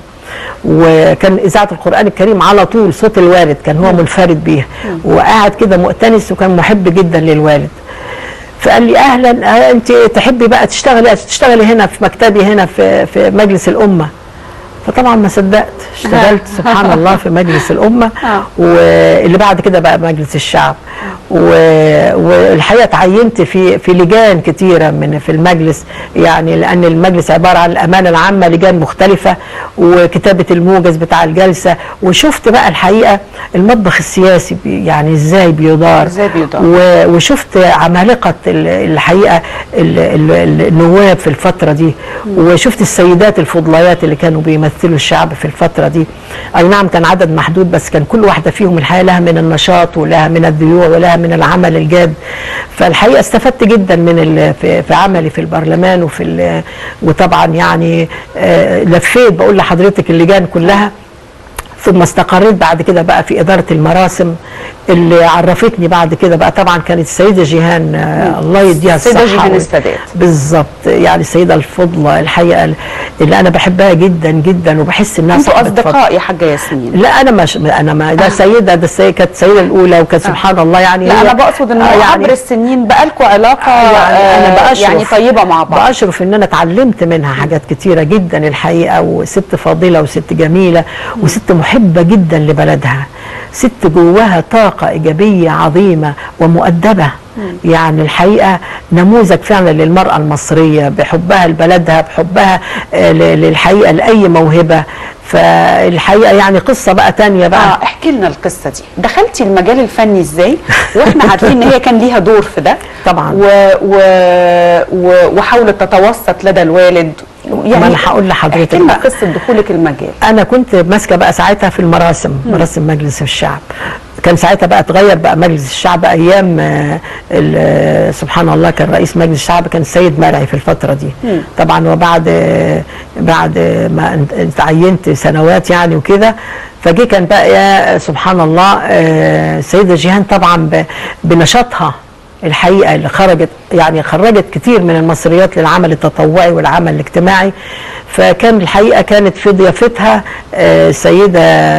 وكان اذاعه القران الكريم على طول صوت الوالد كان هو منفرد بيها وقاعد كده مؤتنس وكان محب جدا للوالد فقال لي اهلا آه، انت تحبي بقى تشتغلي تشتغلي هنا في مكتبي هنا في في مجلس الامه فطبعا ما صدقت اشتغلت سبحان الله في مجلس الامه آه. واللي بعد كده بقى مجلس الشعب و- والحقيقه اتعينت في في لجان كتيره من في المجلس يعني لان المجلس عباره عن الامانه العامه لجان مختلفه وكتابه الموجز بتاع الجلسه وشفت بقى الحقيقه المطبخ السياسي بي- يعني ازاي بيدار إزاي بيدار. و- وشفت عمالقه ال- الحقيقه ال- ال- النواب في الفتره دي وشفت السيدات الفضليات اللي كانوا بيمثلوا الشعب في الفتره دي اي نعم كان عدد محدود بس كان كل واحده فيهم الحقيقه لها من النشاط ولها من الديوع ولها من العمل الجاد فالحقيقه استفدت جدا من ال- في في عملي في البرلمان وفي ال- وطبعا يعني آه، لفيت بقول لحضرتك اللجان كلها ثم استقريت بعد كده بقى في إدارة المراسم اللي عرفتني بعد كده بقى طبعا كانت السيدة جيهان آه، الله يديها السيدة الصحة جيهان وال- السادات. بالظبط يعني السيدة الفضلى الحقيقة اللي أنا بحبها جدا جدا وبحس إنها انتوا صاحبة فضل. اصدقاء يا حاجه ياسمين لا انا مش انا ما ده آه. سيده ده السيدة كانت السيده الاولى وكانت سبحان الله يعني لا هي- انا بقصد انه آه، عبر السنين بقالكوا علاقه يعني انا آه، بأشرف يعني طيبه مع بعض بأشرف ان انا اتعلمت منها حاجات كتيره جدا الحقيقه وست فاضله وست جميله وست محبه محبه جدا لبلدها ست جواها طاقه ايجابيه عظيمه ومؤدبه يعني الحقيقه نموذج فعلا للمراه المصريه بحبها لبلدها بحبها آه، ل- للحقيقه لاي موهبه فالحقيقه يعني قصه بقى تانية بقى اه احكي لنا القصه دي دخلتي المجال الفني ازاي واحنا عارفين ان هي كان ليها دور في ده طبعاً. و... و... و... وحاولت تتوسط لدى الوالد يعني ما أنا هقول لحضرتك احكي لنا بقى. قصه دخولك المجال انا كنت ماسكه بقى ساعتها في المراسم مراسم مجلس الشعب كان ساعتها بقى اتغير بقى مجلس الشعب ايام آه، ال- آه، سبحان الله كان رئيس مجلس الشعب كان السيد مرعي في الفتره دي طبعا وبعد آه، بعد آه، ما انت- اتعينت سنوات يعني وكده فجه كان بقى يا سبحان الله آه، السيده جيهان طبعا ب- بنشاطها الحقيقه اللي خرجت يعني خرجت كتير من المصريات للعمل التطوعي والعمل الاجتماعي فكان الحقيقه كانت في ضيافتها آه، سيده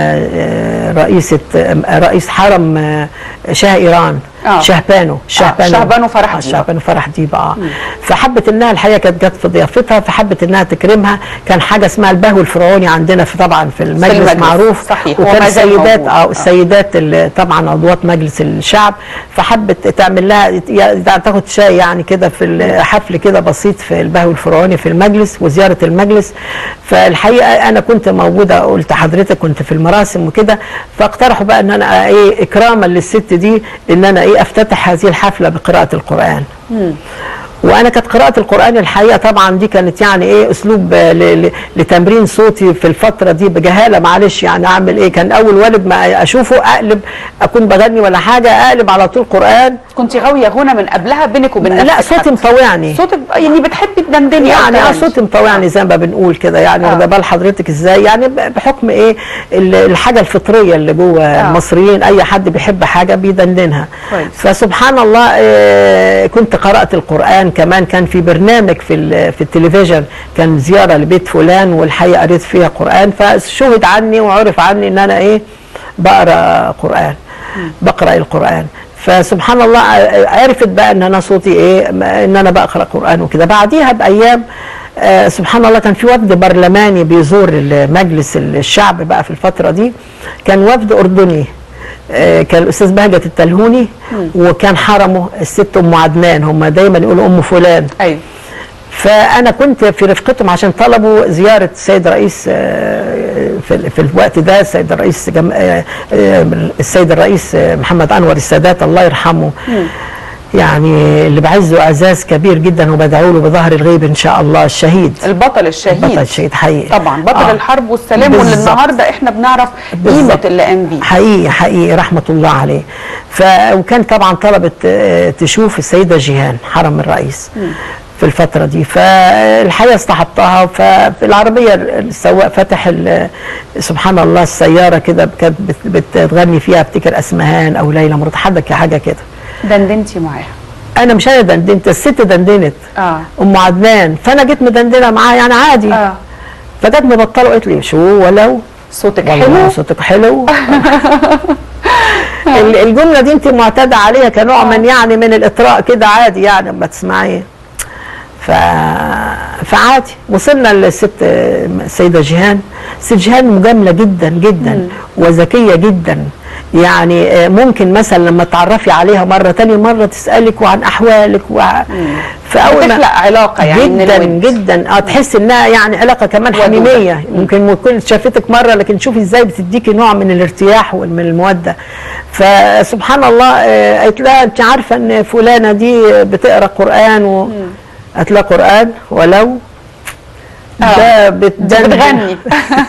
آه، رئيسه آه، رئيس حرم آه، شاه ايران آه. شهبانو شهبانو شهبانو فرح آه، ديبة. شهبانو فرح ديبة اه فحبت انها الحقيقه كانت جت في ضيافتها فحبت انها تكرمها كان حاجه اسمها البهو الفرعوني عندنا في طبعا في المجلس, المجلس، معروف صحيح، وكان وما زال السيدات موجود. اه آه. السيدات اللي طبعا عضوات مجلس الشعب فحبت تعمل لها ي- تاخد شاي يعني كده في الحفل كده بسيط في البهو الفرعوني في المجلس وزياره المجلس فالحقيقه انا كنت موجوده قلت حضرتك كنت في المراسم وكده فاقترحوا بقى ان انا ايه اكراما للست دي ان انا ايه افتتح هذه الحفله بقراءه القران وانا كانت قراءه القران الحقيقه طبعا دي كانت يعني ايه اسلوب آه، ل- ل- لتمرين صوتي في الفتره دي بجهاله معلش يعني اعمل ايه كان اول والد ما اشوفه اقلب اكون بغني ولا حاجه اقلب على طول قران كنت غاويه غنى من قبلها بينك وبين لا نفسك صوتي حتى. مطوعني صوتك يعني بتحبي تدندني أو يعني اه تغني. صوتي مطوعني زي ما بنقول كده يعني آه. واخده بال حضرتك ازاي يعني ب- بحكم ايه ال- الحاجه الفطريه اللي جوه آه. المصريين اي حد بيحب حاجه بيدندنها كويس. فسبحان الله آه، كنت قرات القران كمان كان في برنامج في ال- في التلفزيون كان زياره لبيت فلان والحقيقه قريت فيها قران فشهد عني وعرف عني ان انا ايه بقرا قران بقرا القران فسبحان الله ع- عرفت بقى ان انا صوتي ايه ما- ان انا بقرا قران وكده بعديها بايام آه سبحان الله كان في وفد برلماني بيزور مجلس الشعب بقى في الفتره دي كان وفد اردني آه، كان الاستاذ بهجت التلهوني وكان حرمه الست ام عدنان هم دايما يقولوا ام فلان ايوه فانا كنت في رفقتهم عشان طلبوا زياره السيد رئيس آه، في, في الوقت ده السيد الرئيس جم... آه، آه، السيد الرئيس آه، محمد انور السادات الله يرحمه يعني اللي بعزه اعزاز كبير جدا وبدعو له بظهر الغيب ان شاء الله الشهيد البطل الشهيد بطل الشهيد حقيقي طبعا بطل آه. الحرب والسلام واللي بالظبط. النهارده احنا بنعرف قيمه بالظبط. اللي قام بيه حقيقي حقيقي رحمة الله عليه ف وكان طبعا طلبت آه، تشوف السيدة جيهان حرم الرئيس في الفترة دي فالحقيقة استحبتها ففي العربية السواق فتح ال- سبحان الله السيارة كده كانت بت- بتغني فيها افتكر اسمهان او ليلى مراد حاجة حاجة كده دندنتي معاها انا مش انا دندنت الست دندنت اه ام عدنان فانا جيت مدندنه معاها يعني عادي اه فجت مبطله قالت لي شو ولو صوتك والله حلو صوتك حلو ال- الجمله دي انت معتاده عليها كنوع من يعني من الاطراء كده عادي يعني لما تسمعيه ف... فعادي وصلنا للست السيده جيهان الست جيهان مجامله جدا جدا وذكيه جدا يعني آه، ممكن مثلا لما تعرفي عليها مره تاني مره تسالك وعن احوالك و... فاول بتخلق علاقه يعني من جدا الود. جدا اه تحس انها يعني علاقه كمان ودودة. حميميه ممكن كل شافتك مره لكن شوفي ازاي بتديكي نوع من الارتياح ومن الموده فسبحان الله آه، قالت لها انت عارفه ان فلانه دي بتقرا قران و قالت لها قران ولو آه. ده دي بتدندن. بتغني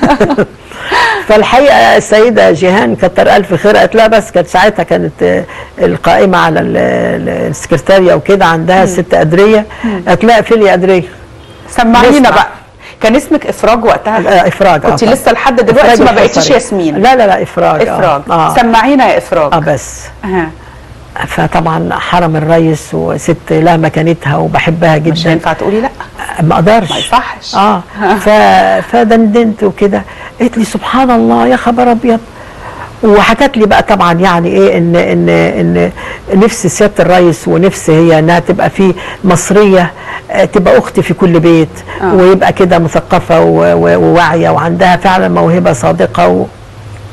فالحقيقه السيده جيهان كتر الف خير قالت لها بس كانت ساعتها كانت آه، القائمه على ال- ال- السكرتاريه وكده عندها ست ادريه قالت لها اقفلي ادريه سمعينا نسمع. بقى كان اسمك افراج وقتها آه، افراج كنت آه، لسه لحد دلوقتي إفراج ما بقيتيش الحصري. ياسمين لا لا لا افراج افراج اه, آه. سمعينا يا افراج آه بس آه. فطبعا حرم الريس وست لها مكانتها وبحبها مش جدا هينفع تقولي لا ما اقدرش ما يصحش. اه ف... فدندنت وكده قالت لي سبحان الله يا خبر ابيض وحكت لي بقى طبعا يعني ايه ان ان ان نفس سياده الرئيس ونفس هي انها تبقى في مصريه آه، تبقى اختي في كل بيت آه. ويبقى كده مثقفه و- و- وواعيه وعندها فعلا موهبه صادقه و...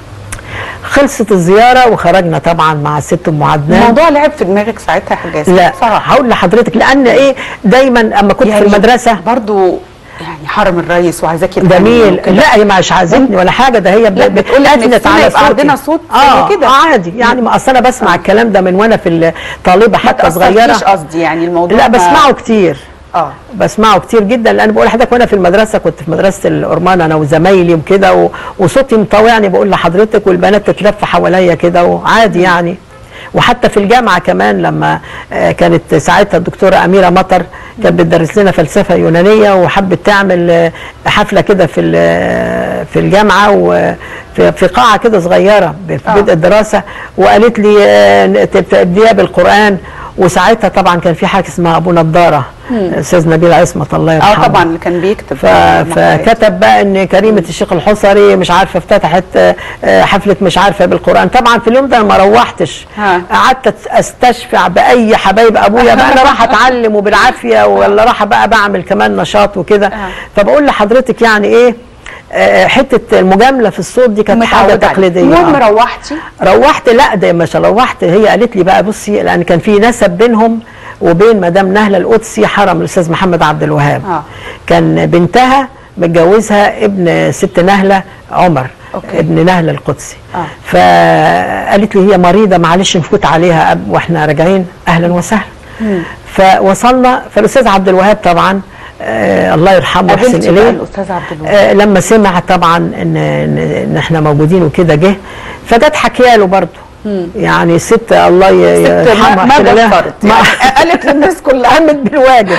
خلصت الزياره وخرجنا طبعا مع الست ام عدنان الموضوع لعب في دماغك ساعتها يا حاجه ياسمين لا بصراحه هقول لحضرتك لان ايه دايما اما كنت في المدرسه برضو يعني حرم الرئيس وعايزاكي تغني جميل وكده. لا هي مش عازتني ولا حاجه ده هي لا، بتقولي إن أثنت نفسنا على يبقى صوتي. عندنا صوت زي اه كده. آه، عادي يعني ما اصل انا بسمع الكلام ده من وانا في طالبه ما حتى صغيره تأثرتيش قصدي يعني الموضوع لا ما- بسمعه كتير اه بسمعه كتير جدا لان بقول لحضرتك وانا في المدرسه كنت في مدرسه الأرمان انا وزمايلي وكده و- وصوتي مطوعني بقول لحضرتك والبنات تتلف حواليا كده وعادي يعني وحتى في الجامعه كمان لما آه، كانت ساعتها الدكتوره اميره مطر كانت بتدرس لنا فلسفه يونانيه وحبت تعمل آه، حفله كده في ال- في الجامعه وفي في قاعه كده صغيره في آه. بدء الدراسه وقالت لي آه، تبديها بالقران وساعتها طبعا كان في حاجه اسمها ابو نضاره استاذ نبيل عصمت الله يرحمه اه طبعا اللي كان بيكتب ف... مقالات. فكتب بقى ان كريمه الشيخ الحصري مش عارفه افتتحت آه، حفله مش عارفه بالقران طبعا في اليوم ده أنا ما روحتش ها. قعدت استشفع باي حبايب ابويا بقى انا راح اتعلم وبالعافيه ولا راح بقى بعمل كمان نشاط وكده آه. فبقول لحضرتك يعني ايه آه، حته المجامله في الصوت دي كانت حاجه متعودة عليه. تقليديه المهم آه. روحتي روحت لا ده مش روحت هي قالت لي بقى بصي لان كان في نسب بينهم وبين مدام نهله القدسي حرم الاستاذ محمد عبد الوهاب آه. كان بنتها متجوزها ابن ست نهله عمر أوكي. ابن نهله القدسي آه. فقالت لي هي مريضه معلش نفوت عليها قبل- واحنا راجعين اهلا وسهلا فوصلنا فالاستاذ عبد الوهاب طبعا آه الله يرحمه ويحسن قابلتي بقى اليه الاستاذ عبد الوهاب آه، لما سمع طبعا ان ان, إن احنا موجودين وكده جه فجت حكيها له برضه يعني ست الله ي- ست ما, يرحمها ما كده لا، بصرت ما يعني قالت للناس كلها قامت بالواجب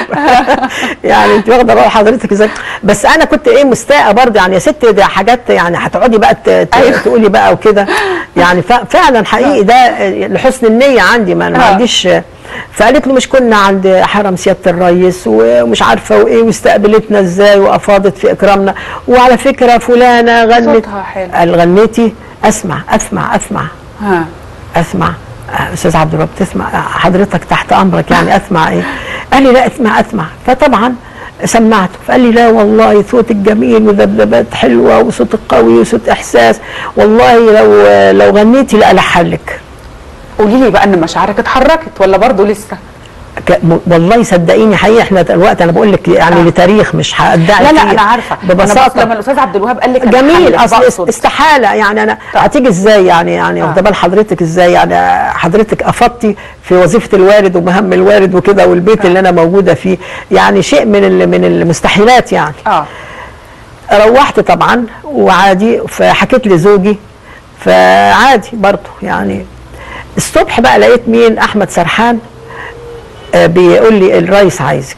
يعني انت واخده بقى حضرتك ازاي بس انا كنت ايه مستاءه برضه يعني يا ست دي حاجات يعني هتقعدي بقى ت- ت- أيوة. تقولي بقى وكده يعني ف- فعلا حقيقي ده آه، لحسن النيه عندي ما, ما آه. عنديش فقالت له مش كنا عند حرم سياده الرئيس ومش عارفه وايه واستقبلتنا ازاي وافاضت في اكرامنا وعلى فكره فلانه غنت صوتها حلو. قال غنيتي اسمع اسمع اسمع ها اسمع آه، استاذ عبد الوهاب تسمع آه، حضرتك تحت امرك يعني اسمع ايه قال لي لا اسمع اسمع فطبعا سمعته فقال لي لا والله صوتك جميل وذبذبات حلوه وصوتك قوي وصوت احساس والله لو لو غنيتي لا الحن لك قولي لي بقى ان مشاعرك اتحركت ولا برضه لسه ك- م- والله صدقيني حقيقي احنا دلوقتي انا بقول لك يعني آه. لتاريخ مش هادعي لا لا فيه. انا عارفه أنا بس ببساطه لما الاستاذ عبد الوهاب قال لك أنا جميل هحلك، اصل بقصد. استحاله يعني انا هتيجي ازاي يعني يعني واخده بال حضرتك ازاي يعني حضرتك افضتي في وظيفه الوالد ومهام الوالد وكده والبيت اللي انا موجوده فيه يعني شيء من ال- من المستحيلات يعني اه روحت طبعا وعادي فحكيت لزوجي فعادي برضه يعني الصبح بقى لقيت مين احمد سرحان آه، بيقول لي الرئيس عايزك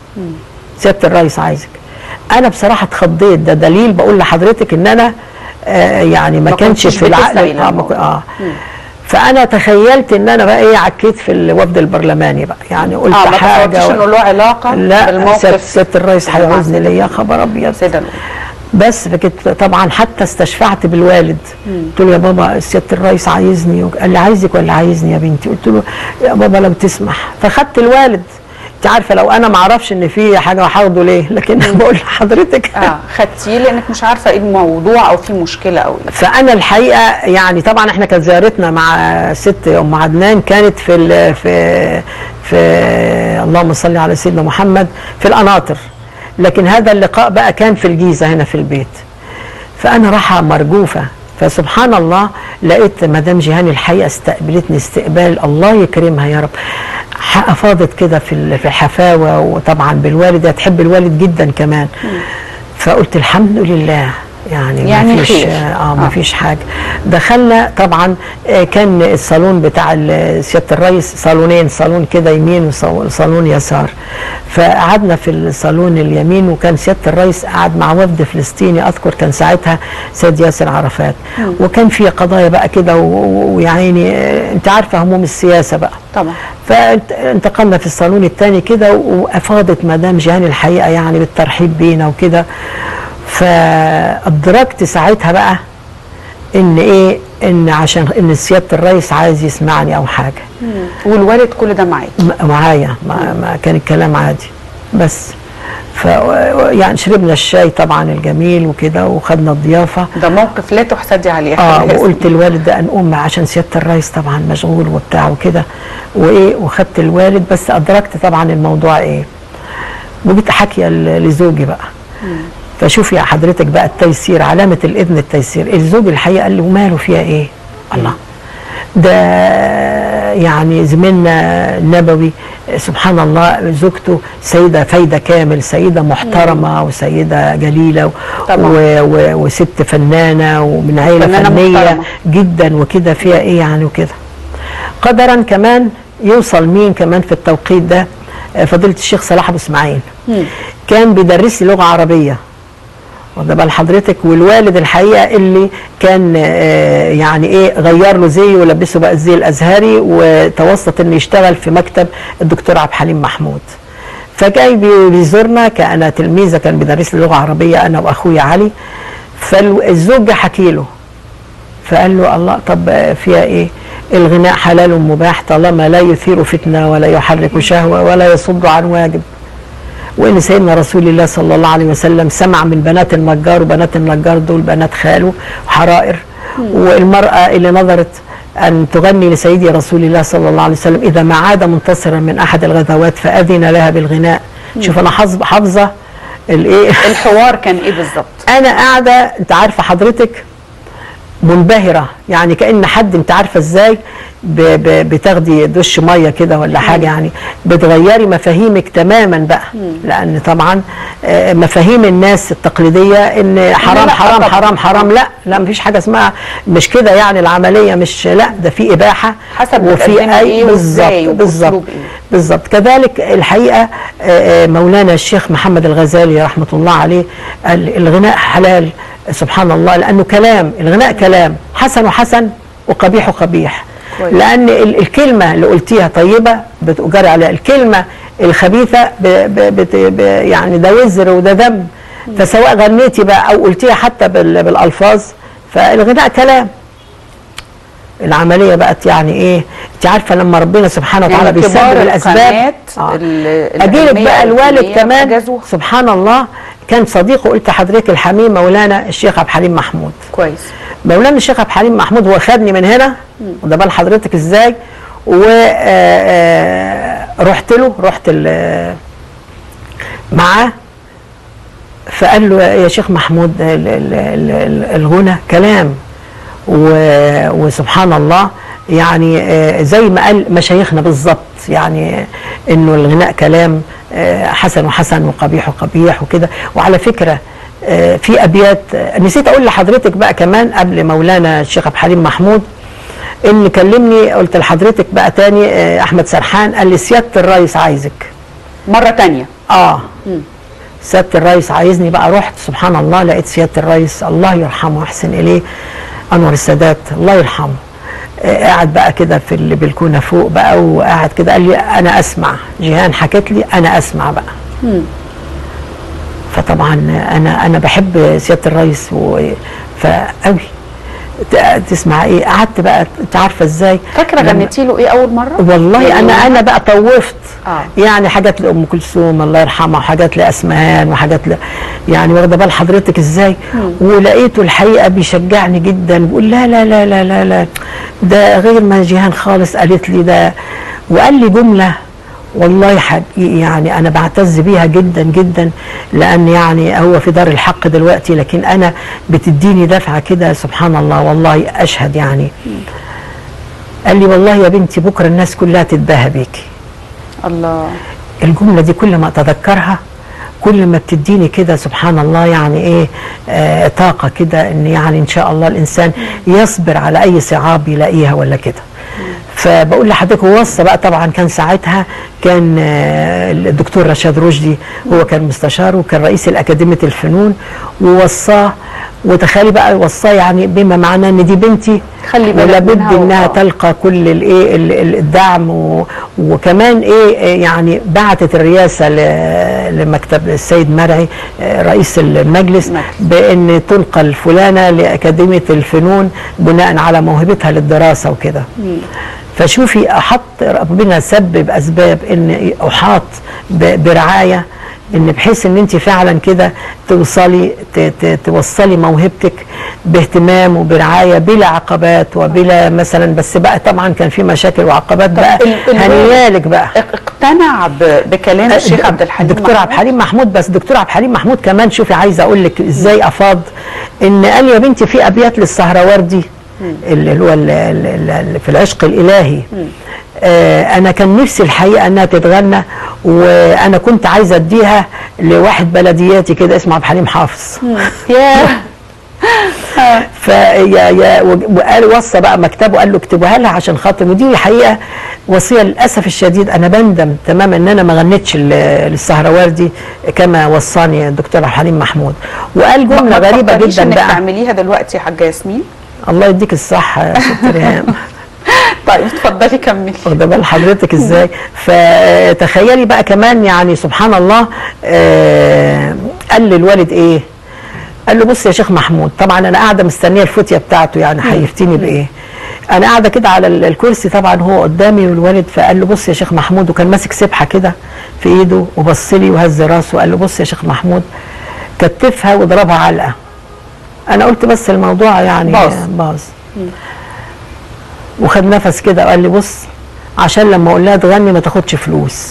سياده الرئيس عايزك انا بصراحه اتخضيت ده دليل بقول لحضرتك ان انا آه يعني ما ما كانش كنتش في العقل بتسعي اه, ما للموضوع. كن- آه. فانا تخيلت ان انا بقى ايه عكيت في الوفد البرلماني بقى يعني قلت اه ما حاجه تصورتيش انه له علاقه لا سياده بالموقف سيادة الرئيس اللي مع هيعوزني ليه يا خبر ابيض سيدة الأم. بس فكنت طبعا حتى استشفعت بالوالد قلت له يا بابا سياده الرئيس عايزني قال لي عايزك ولا عايزني يا بنتي قلت له يا بابا لو تسمح فخدت الوالد انت عارفه لو انا ما اعرفش ان في حاجه هاخده ليه لكن بقول لحضرتك اه خدتيه لانك مش عارفه ايه الموضوع او في مشكله او ايه فانا الحقيقه يعني طبعا احنا كانت زيارتنا مع ست ام عدنان كانت في ال في في اللهم صل على سيدنا محمد في القناطر لكن هذا اللقاء بقى كان في الجيزه هنا في البيت فانا رايحه مرجوفه فسبحان الله لقيت مدام جيهان الحقيقه استقبلتني استقبال الله يكرمها يا رب ح- افاضت كده في ال- في الحفاوه وطبعا بالوالد هي تحب الوالد جدا كمان فقلت الحمد لله يعني, يعني ما فيش خير. اه ما فيش حاجه دخلنا طبعا آه، كان الصالون بتاع ال- سياده الرئيس صالونين صالون كده يمين وصالون يسار فقعدنا في الصالون اليمين وكان سياده الرئيس قعد مع وفد فلسطيني اذكر كان ساعتها سيد ياسر عرفات وكان في قضايا بقى كده و- و- ويعني آه، انت عارفه هموم السياسه بقى طبعا فانتقلنا في الصالون الثاني كده وافاضت مدام جيهان الحقيقه يعني بالترحيب بينا وكده فادركت ساعتها بقى ان ايه ان عشان ان سياده الرئيس عايز يسمعني او حاجه والوالد كل ده معاكي م- معايا ما, ما كان الكلام عادي بس ف يعني شربنا الشاي طبعا الجميل وكده وخدنا الضيافه ده موقف لا تحسدي عليه يا اه خالد ياسمين. وقلت الوالد ده نقوم عشان سياده الرئيس طبعا مشغول وبتاع وكده وايه وخدت الوالد بس ادركت طبعا الموضوع ايه وجيت حاكيه ل- لزوجي بقى فشوفي يا حضرتك بقى التيسير علامه الاذن التيسير الزوج الحقيقه قال لي وماله فيها ايه الله ده يعني زميلنا النبوي سبحان الله زوجته سيدة فايدة كامل سيدة محترمة وسيدة جليلة و طبعا. و و وست فنانة ومن عيلة فنانة فنية محترمة. جدا وكده فيها ايه يعني وكده قدرا كمان يوصل مين كمان في التوقيت ده آه، فضيلة الشيخ صلاح ابو اسماعيل كان بيدرس لي لغة عربية واخده بال حضرتك والوالد الحقيقه اللي كان آه، يعني ايه غير له زيه ولبسه بقى الزي الازهري وتوسط انه يشتغل في مكتب الدكتور عبد الحليم محمود فجاي بي- بيزورنا كان تلميذه كان بيدرس لي لغه عربيه انا واخويا علي فالزوج جه حكي له فقال له الله طب آه، فيها ايه الغناء حلال مباح طالما لا يثير فتنه ولا يحرك شهوه ولا يصد عن واجب وان سيدنا رسول الله صلى الله عليه وسلم سمع من بنات النجار وبنات النجار دول بنات خاله وحرائر والمراه اللي نظرت ان تغني لسيدي رسول الله صلى الله عليه وسلم اذا ما عاد منتصرا من احد الغزوات فاذن لها بالغناء شوف انا حافظه حافظه الايه الحوار كان ايه بالظبط انا قاعده انت عارفه حضرتك منبهره يعني كان حد انت عارفه ازاي ب- ب- بتاخدي دش ميه كده ولا حاجه يعني بتغيري مفاهيمك تماما بقى لان طبعا آه، مفاهيم الناس التقليديه ان حرام لا، حرام طبعاً. حرام حرام لا لا مفيش حاجه اسمها مش كده يعني العمليه مش لا ده في اباحه حسب بتقدمي إيه وإزاي بالظبط بالظبط وبأسلوب إيه. بالظبط كذلك الحقيقه آه، آه، مولانا الشيخ محمد الغزالي رحمه الله عليه قال الغناء حلال سبحان الله لانه كلام الغناء كلام حسن حسن وقبيح قبيح كويس. لان ال- الكلمه اللي قلتيها طيبه بتؤجري عليها الكلمه الخبيثه ب ب بت ب يعني ده وزر وده ذنب فسواء غنيتي بقى او قلتيها حتى بال بالالفاظ فالغناء كلام العمليه بقت يعني ايه انت عارفه لما ربنا سبحانه وتعالى يعني بيسبب كبار الاسباب القنوات آه. ال- اجيلك العلمية بقى الوالد والدينية كمان أجازوها. سبحان الله كان صديقه قلت حضرتك الحميم مولانا الشيخ عبد الحليم محمود كويس مولانا الشيخ عبد الحليم محمود هو خدني من هنا وده بال حضرتك ازاي ورحت له رحت ال- معاه فقال له يا شيخ محمود ال- ال- ال- ال- الغنى كلام و- وسبحان الله يعني آه، زي ما قال مشايخنا بالظبط يعني انه الغناء كلام آه، حسن وحسن وقبيح وقبيح وكده وعلى فكره آه، في ابيات آه، نسيت اقول لحضرتك بقى كمان قبل مولانا الشيخ عبد الحليم محمود ان كلمني قلت لحضرتك بقى تاني آه، احمد سرحان قال لي سياده الرئيس عايزك مرة تانية اه سياده الرئيس عايزني بقى رحت سبحان الله لقيت سياده الرئيس الله يرحمه ويحسن اليه انور السادات الله يرحمه آه، قاعد بقى كده في البلكونه فوق بقى وقاعد كده قال لي انا اسمع جيهان حكت لي انا اسمع بقى فطبعا انا انا بحب سياده الرئيس و فقوي ت- تسمع ايه قعدت بقى انت عارفه ازاي فاكرة لما- غنيتي له ايه أول مرة؟ والله يعني انا انا بقى طوفت آه. يعني حاجات لام كلثوم الله يرحمها وحاجات لاسمهان وحاجات ل... يعني واخده بال حضرتك ازاي ولقيته الحقيقه بيشجعني جدا بيقول لا لا لا لا لا لا ده غير ما جيهان خالص قالت لي ده وقال لي جمله والله حقيقي يعني انا بعتز بيها جدا جدا لان يعني هو في دار الحق دلوقتي لكن انا بتديني دفعه كده سبحان الله والله اشهد يعني قال لي والله يا بنتي بكره الناس كلها تتباهى بيكي الله الجمله دي كل ما اتذكرها كل ما بتديني كده سبحان الله يعني ايه آه طاقه كده ان يعني ان شاء الله الانسان يصبر على اي صعاب يلاقيها ولا كده فبقول لحضرتك وصى بقى طبعا كان ساعتها كان آه الدكتور رشاد رشدي هو كان مستشار وكان رئيس الاكاديميه الفنون ووصاه وتخيلي بقى وصاه يعني بما معناه ان دي بنتي خلي بالك ولا بد منها انها و- تلقى كل الايه ال- ال- الدعم و وكمان ايه إيه يعني بعتت الرئاسه ل- لمكتب السيد مرعي آه، رئيس المجلس مجلس. بان تنقل فلانه لاكاديميه الفنون بناء على موهبتها للدراسه وكده فشوفي احط ربنا سبب اسباب ان احاط ب- برعايه ان بحيث ان انت فعلا كده توصلي ت- ت- توصلي موهبتك باهتمام وبرعايه بلا عقبات وبلا مثلا بس بقى طبعا كان في مشاكل وعقبات بقى ال- الوالد هنيالك بقى اقتنع ب- بكلام الشيخ عبد الحليم الدكتور عبد محمود؟ الحليم محمود بس دكتور عبد الحليم محمود كمان شوفي عايزه اقول لك ازاي افاض ان قال يا بنتي في ابيات للسهروردي اللي هو ال- ال- ال- ال- في العشق الالهي آه انا كان نفسي الحقيقه انها تتغنى وانا كنت عايزه اديها لواحد بلدياتي كده اسمه عبد الحليم حافظ ياه فيا يا وقال وصى بقى مكتبه قال له اكتبوها لها عشان خاطر ودي الحقيقه وصيه للاسف الشديد انا بندم تماما ان انا ما غنيتش ال- للسهروردي كما وصاني الدكتور عبد الحليم محمود وقال جمله ما غريبه تفكريش جدا انك بقى تعمليها دلوقتي يا حاجه ياسمين الله يديك الصحه يا ست ريهام طيب اتفضلي كملي واخده بال حضرتك ازاي فتخيلي بقى كمان يعني سبحان الله آه، قال للوالد ايه قال له بص يا شيخ محمود طبعا انا قاعده مستنيه الفتيه بتاعته يعني هيفتيني بايه انا قاعده كده على ال- الكرسي طبعا هو قدامي والوالد فقال له بص يا شيخ محمود وكان ماسك سبحه كده في ايده وبص لي وهز راسه وقال له بص يا شيخ محمود كتفها واضربها علقه انا قلت بس الموضوع يعني باظ. باظ وخد نفس كده وقال لي بص عشان لما اقول لها تغني ما تاخدش فلوس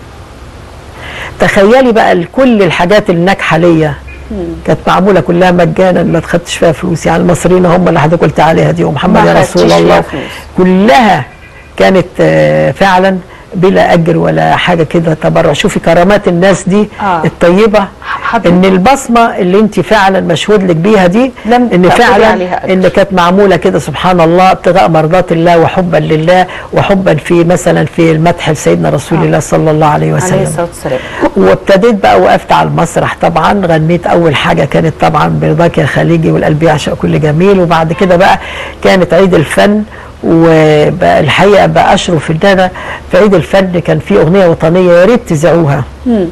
تخيلي بقى كل الحاجات الناجحه ليا كانت معموله كلها مجانا ما تاخدش فيها فلوس يعني المصريين هم اللي حضرتك قلت عليها دي ومحمد ما يا خدتيش رسول فيها الله فلوس. كلها كانت آه، فعلا بلا اجر ولا حاجه كده تبرع شوفي كرامات الناس دي آه. الطيبه حضرتك- ان البصمه اللي انت فعلا مشهود لك بيها دي لم ان تأخذي فعلا عليها أجر. ان كانت معموله كده سبحان الله ابتغاء مرضات الله وحبا لله وحبا في مثلا في المدح لسيدنا رسول آه. الله صلى الله عليه عليه وسلم الصلاه والسلام وابتديت بقى وقفت على المسرح طبعا غنيت اول حاجه كانت طبعا برضاك يا خليجي والقلب يعشق كل جميل وبعد كده بقى كانت عيد الفن وبقى الحقيقه بقى اشرف ان انا في عيد الفن كان في اغنيه وطنيه يا ريت تذاعوها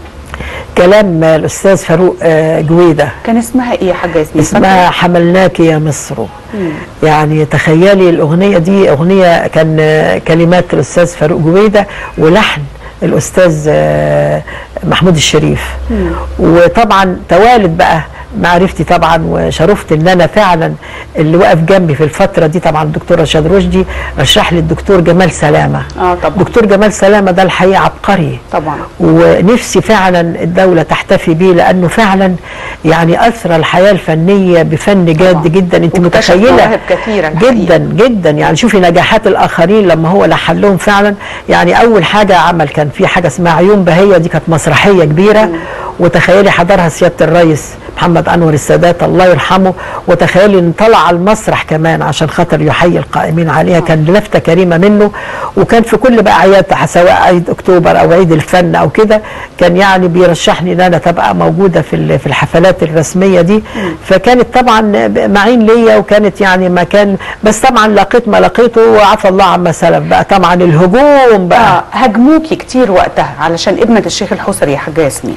كلام الاستاذ فاروق آه، جويده كان اسمها ايه يا حاجه ياسمين اسمها حملناك يا مصر يعني تخيلي الأغنية دي أغنية كان آه، كلمات الأستاذ فاروق جويدة ولحن الأستاذ آه، محمود الشريف وطبعا توالد بقى معرفتي طبعا وشرفت ان انا فعلا اللي وقف جنبي في الفتره دي طبعا الدكتور رشاد رشدي رشح لي الدكتور جمال سلامه اه طبعا دكتور جمال سلامه ده الحقيقه عبقري طبعا ونفسي فعلا الدولة تحتفي بيه لأنه فعلا يعني أثرى الحياة الفنية بفن جاد طبعاً. جدا أنت واكتشف متخيلة مواهب كثيرة الحقيقة. جدا جدا يعني شوفي نجاحات الآخرين لما هو لحن لهم فعلا يعني أول حاجة عمل كان في حاجة اسمها عيون بهية دي كانت مسرحية كبيرة وتخيلي حضرها سيادة الرئيس محمد أنور السادات الله يرحمه وتخيلي ان طلع على المسرح كمان عشان خاطر يحيي القائمين عليها كان لفتة كريمة منه وكان في كل بقى أعياد سواء عيد أكتوبر أو عيد الفن أو كده كان يعني بيرشحني ان انا تبقى موجوده في ال- في الحفلات الرسميه دي فكانت طبعا معين ليا وكانت يعني مكان بس طبعا لقيت ما لقيته وعفى الله عما سلف بقى طبعا الهجوم بقى اه هاجموكي كتير وقتها علشان ابنة الشيخ الحسري يا حاجه ياسمين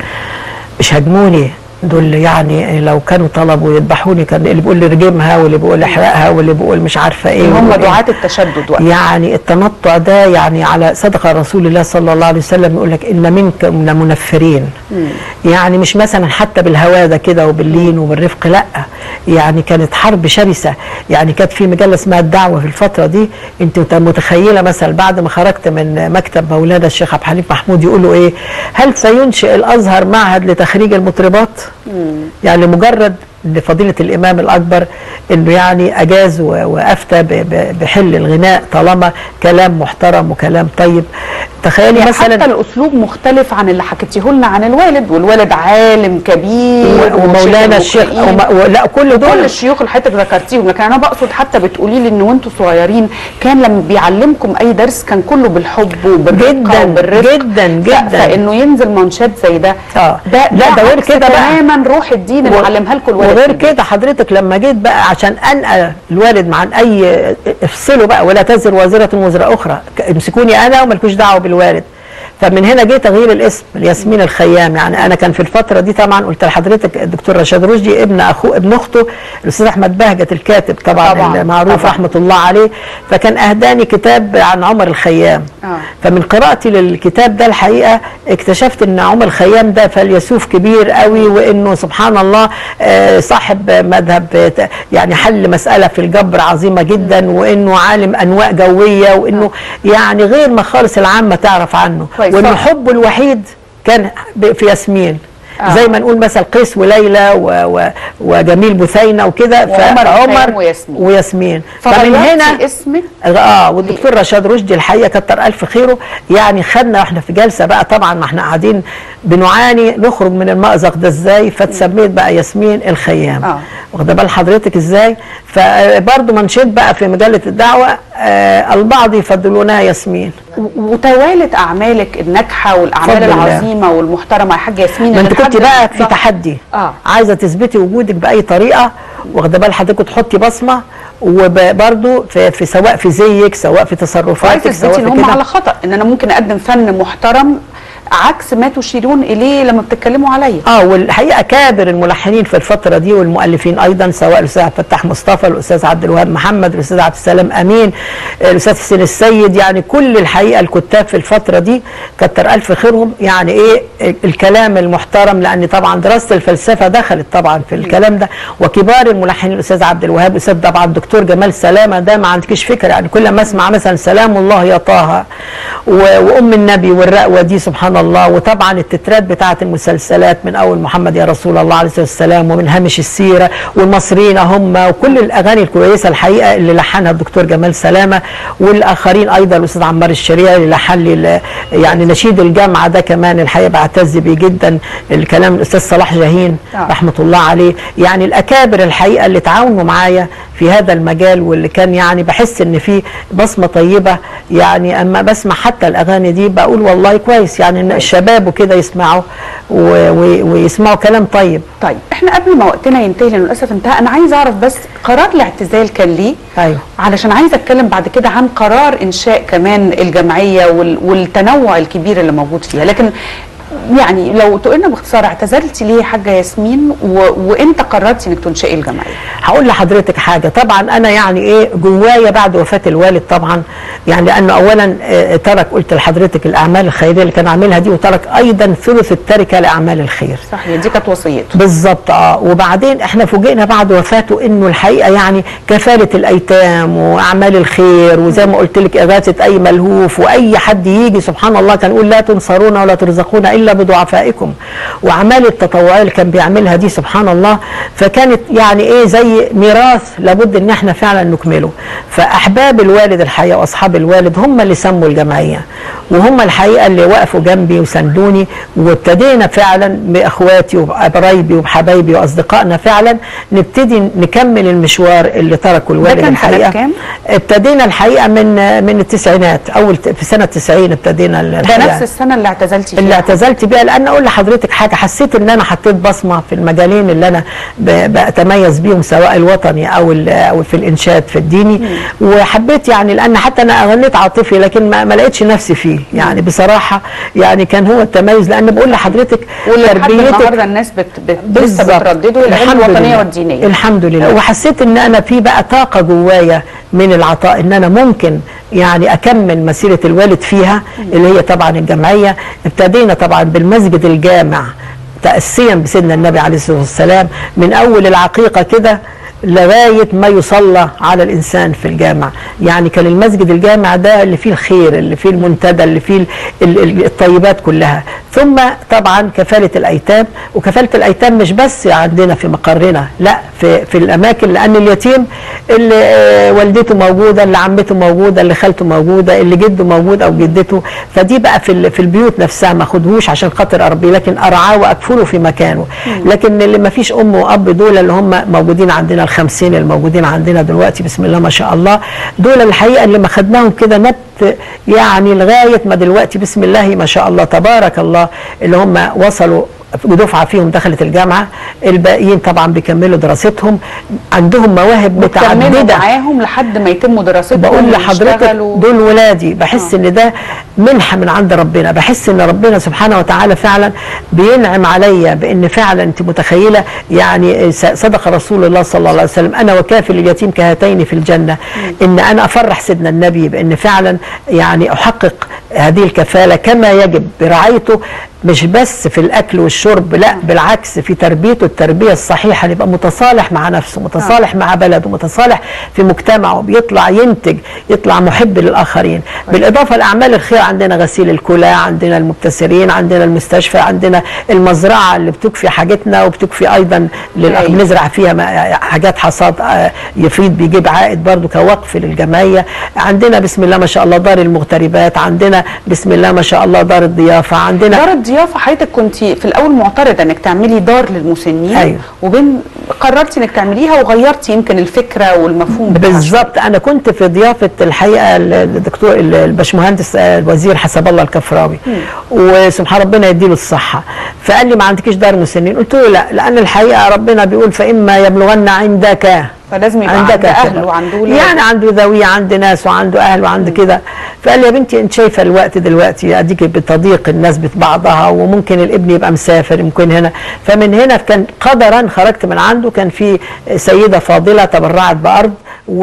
مش هاجموني دول يعني لو كانوا طلبوا يذبحوني كان اللي بيقول لي رجمها واللي بيقول احرقها واللي بيقول مش عارفه ايه هم واللي إيه. دعاة التشدد وقتها يعني التنطع ده يعني على صدق رسول الله صلى الله عليه وسلم يقول لك ان منكم لمنفرين يعني مش مثلا حتى بالهواده كده وباللين وبالرفق لا يعني كانت حرب شرسه يعني كانت في مجله اسمها الدعوه في الفتره دي انت مت- متخيله مثلا بعد ما خرجت من مكتب مولانا الشيخ عبد الحليم محمود يقولوا ايه هل سينشئ الازهر معهد لتخريج المطربات يعني مجرد ان فضيله الامام الاكبر انه يعني اجاز و- وافتى ب- ب- بحل الغناء طالما كلام محترم وكلام طيب تخيلي يعني مثلا حتى الاسلوب مختلف عن اللي حكيتيه لنا عن الوالد والوالد عالم كبير و- ومولانا الشيخ المقرئين. وما- و- لا كل كل دول الشيوخ اللي حضرتك ذكرتيهم لكن انا بقصد حتى بتقولي لي ان وانتوا صغيرين كان لما بيعلمكم اي درس كان كله بالحب وبالرقه جدا وبالرفق جدا ف- جدا فانه ينزل منشات زي ده آه. ده لا، ده غير عكس كده بقى. تماما روح الدين اللي و- علمها لكم الوالد في وغير البيت. كده حضرتك لما جيت بقى عشان انقل الوالد مع اي افصلوا بقى ولا تزر وازره وزر اخرى ك- امسكوني انا ومالكوش دعوه بالوالد فمن هنا جه تغيير الاسم الياسمين الخيام يعني انا كان في الفتره دي طبعا قلت لحضرتك الدكتور رشاد رشدي ابن اخوه ابن اخته الاستاذ احمد بهجت الكاتب طبعا, طبعاً، المعروف طبعاً. رحمه الله عليه فكان اهداني كتاب عن عمر الخيام آه. فمن قراءتي للكتاب ده الحقيقه اكتشفت ان عمر الخيام ده فيلسوف كبير قوي وانه سبحان الله آه، صاحب مذهب آه، ت- يعني حل مساله في الجبر عظيمه جدا وانه عالم انواء جويه وانه يعني غير ما خالص العامه تعرف عنه كويس، وانه صح. حبه الوحيد كان ب- في ياسمين آه. زي ما نقول مثلا قيس وليلى و و وجميل بثينه وكده وعمر الخيام فعمر وياسمين. وياسمين فمن فغيرتي هنا اسمك اه والدكتور رشاد رشدي الحقيقه كتر الف خيره يعني خدنا واحنا في جلسه بقى طبعا ما احنا قاعدين بنعاني نخرج من المأزق ده ازاي فتسميت بقى ياسمين الخيام آه. واخده بال حضرتك ازاي فبرضه منشيت بقى في مجله الدعوه آه البعض يفضلونها ياسمين و- وتوالت اعمالك الناجحه والاعمال بفضل الله. العظيمه والمحترمه يا حاجه ياسمين ما اللي انت كنت لحد بقى في اللحظة- تحدي اه عايزه تثبتي وجودك باي طريقه واخده بال حضرتك وتحطي بصمه وبرضه في, في سواء في زيك سواء في وعايزه تصرفاتك سواء تثبتي في ان هم كده على خطا ان انا ممكن اقدم فن محترم عكس ما تشيرون اليه لما بتتكلموا عليا اه والحقيقه كابر الملحنين في الفتره دي والمؤلفين ايضا سواء الاستاذ عبد الفتاح مصطفى الاستاذ عبد الوهاب محمد الاستاذ عبد السلام امين الاستاذ حسين السيد يعني كل الحقيقه الكتاب في الفتره دي كتر الف خيرهم يعني ايه الكلام المحترم لان طبعا دراسه الفلسفه دخلت طبعا في الكلام ده وكبار الملحنين الاستاذ عبد الوهاب الاستاذ طبعا الدكتور جمال سلامه ده ما عندكش فكره يعني كل ما اسمع مثلا سلام الله يا طه و- وام النبي والرقوه دي سبحان الله وطبعا التترات بتاعه المسلسلات من اول محمد يا رسول الله عليه الصلاه والسلام ومن هامش السيره والمصريين هم وكل الاغاني الكويسه الحقيقه اللي لحنها الدكتور جمال سلامه والاخرين ايضا الاستاذ عمار الشريعي اللي لحن لي ال- يعني نشيد الجامعه ده كمان الحقيقه بعتز بيه جدا الكلام الاستاذ صلاح جاهين آه. رحمه الله عليه يعني الاكابر الحقيقه اللي تعاونوا معايا في هذا المجال واللي كان يعني بحس ان في بصمه طيبه يعني اما بسمع حتى الاغاني دي بقول والله كويس يعني ان الشباب وكده يسمعوا و- و- ويسمعوا كلام طيب طيب احنا قبل ما وقتنا ينتهي لان للاسف انتهى انا عايزه اعرف بس قرار الاعتزال كان ليه ايوه علشان عايزه اتكلم بعد كده عن قرار انشاء كمان الجمعيه وال- والتنوع الكبير اللي موجود فيها لكن يعني لو تقولنا باختصار اعتزلتي ليه يا حاجه ياسمين و... وامتى قررتي انك تنشئي الجمعيه؟ هقول لحضرتك حاجه طبعا انا يعني ايه جوايا بعد وفاه الوالد طبعا يعني لانه اولا آه، ترك قلت لحضرتك الاعمال الخيريه اللي كان عاملها دي وترك ايضا ثلث التركه لاعمال الخير صحيح دي كانت وصيته بالظبط اه وبعدين احنا فوجئنا بعد وفاته انه الحقيقه يعني كفاله الايتام واعمال الخير وزي ما قلت لك اغاثه اي ملهوف واي حد يجي سبحان الله كان يقول لا تنصرون ولا ترزقون الا بضعفائكم واعمال التطوعيه اللي كان بيعملها دي سبحان الله فكانت يعني ايه زي ميراث لابد ان احنا فعلا نكمله فاحباب الوالد الحقيقه واصحاب الوالد هم اللي سموا الجمعيه وهم الحقيقه اللي وقفوا جنبي وساندوني وابتدينا فعلا باخواتي وبقرايبي وبحبايبي واصدقائنا فعلا نبتدي نكمل المشوار اللي تركه الوالد كان سنة الحقيقه كام؟ ابتدينا الحقيقه من من التسعينات اول ت- في سنه 90 ابتدينا ده الحقيقة. نفس السنه اللي اعتزلتي فيها اللي اعتزلت بيها لان اقول لحضرتك حاجه حسيت ان انا حطيت بصمه في المجالين اللي انا ب- بتميز بيهم سواء الوطني او ال- او في الانشاد في الديني وحبيت يعني لان حتى انا غنيت عاطفي لكن ما, ما لقيتش نفسي فيه يعني بصراحه يعني كان هو التميز لان بقول لحضرتك واللي لحد النهارده الناس بت... بت... لسه بالظبط. بتردده الاغاني الحمد الوطنيه لله. والدينيه الحمد لله وحسيت ان انا في بقى طاقه جوايا من العطاء ان انا ممكن يعني اكمل مسيره الوالد فيها اللي هي طبعا الجمعيه ابتدينا طبعا بالمسجد الجامع تاسيا بسيدنا النبي عليه الصلاه والسلام من اول العقيقه كده لغايه ما يصلى على الانسان في الجامع يعني كان المسجد الجامع ده اللي فيه الخير اللي فيه المنتدى اللي فيه ال- ال- ال- الطيبات كلها ثم طبعا كفاله الايتام وكفاله الايتام مش بس عندنا في مقرنا لا في في الاماكن لان اليتيم اللي آه، والدته موجوده اللي عمته موجوده اللي خالته موجوده اللي جده موجود او جدته فدي بقى في ال- في البيوت نفسها ما اخدهوش عشان خاطر اربيه لكن ارعاه واكفله في مكانه لكن اللي ما فيش ام واب دول اللي هم موجودين عندنا الخمسين الموجودين عندنا دلوقتي بسم الله ما شاء الله دول الحقيقه اللي ما خدناهم كده نبت يعني لغايه ما دلوقتي بسم الله ما شاء الله تبارك الله اللي هم وصلوا دفعه فيهم دخلت الجامعه الباقيين طبعا بيكملوا دراستهم عندهم مواهب بتكملوا متعدده معاهم لحد ما يتموا دراستهم بقول لحضرتك ويشتغلوا. دول ولادي بحس آه. ان ده منحه من عند ربنا بحس ان ربنا سبحانه وتعالى فعلا بينعم عليا بان فعلا انت متخيله يعني س- صدق رسول الله صلى الله عليه وسلم انا وكافل اليتيم كهاتين في الجنه ان انا افرح سيدنا النبي بان فعلا يعني احقق هذه الكفاله كما يجب برعايته مش بس في الاكل والشرب لا بالعكس في تربيته التربيه الصحيحه اللي يبقى متصالح مع نفسه متصالح مع بلده متصالح في مجتمعه بيطلع ينتج يطلع محب للاخرين بالاضافه لاعمال الخير عندنا غسيل الكلى عندنا المبتسرين عندنا المستشفى عندنا المزرعه اللي بتكفي حاجتنا وبتكفي ايضا للأ- أيوة. بنزرع فيها ما- حاجات حصاد آه، يفيد بيجيب عائد برضو كوقف للجمعيه عندنا بسم الله ما شاء الله دار المغتربات عندنا بسم الله ما شاء الله دار الضيافه عندنا دار الضيافه حضرتك كنت في الاول معترضه انك تعملي دار للمسنين أيوة. وبين قررتي انك تعمليها وغيرتي يمكن الفكره والمفهوم بتاعها بالظبط انا كنت في ضيافه الحقيقه الدكتور الباشمهندس آه، الوزير حسب الله الكفراوي وسبحان ربنا يديله الصحه فقال لي ما عندكيش دار مسنين قلت له لا لان الحقيقه ربنا بيقول فاما يبلغن عندك فلازم يبقى عنده اهل وعنده ولاد يعني عنده ذويه عنده ناس وعنده اهل وعنده كده فقال لي يا بنتي انت شايفه الوقت دلوقتي اديك بتضيق الناس ببعضها وممكن الابن يبقى مسافر يمكن هنا فمن هنا كان قدرا خرجت من عنده كان في سيده فاضله تبرعت بارض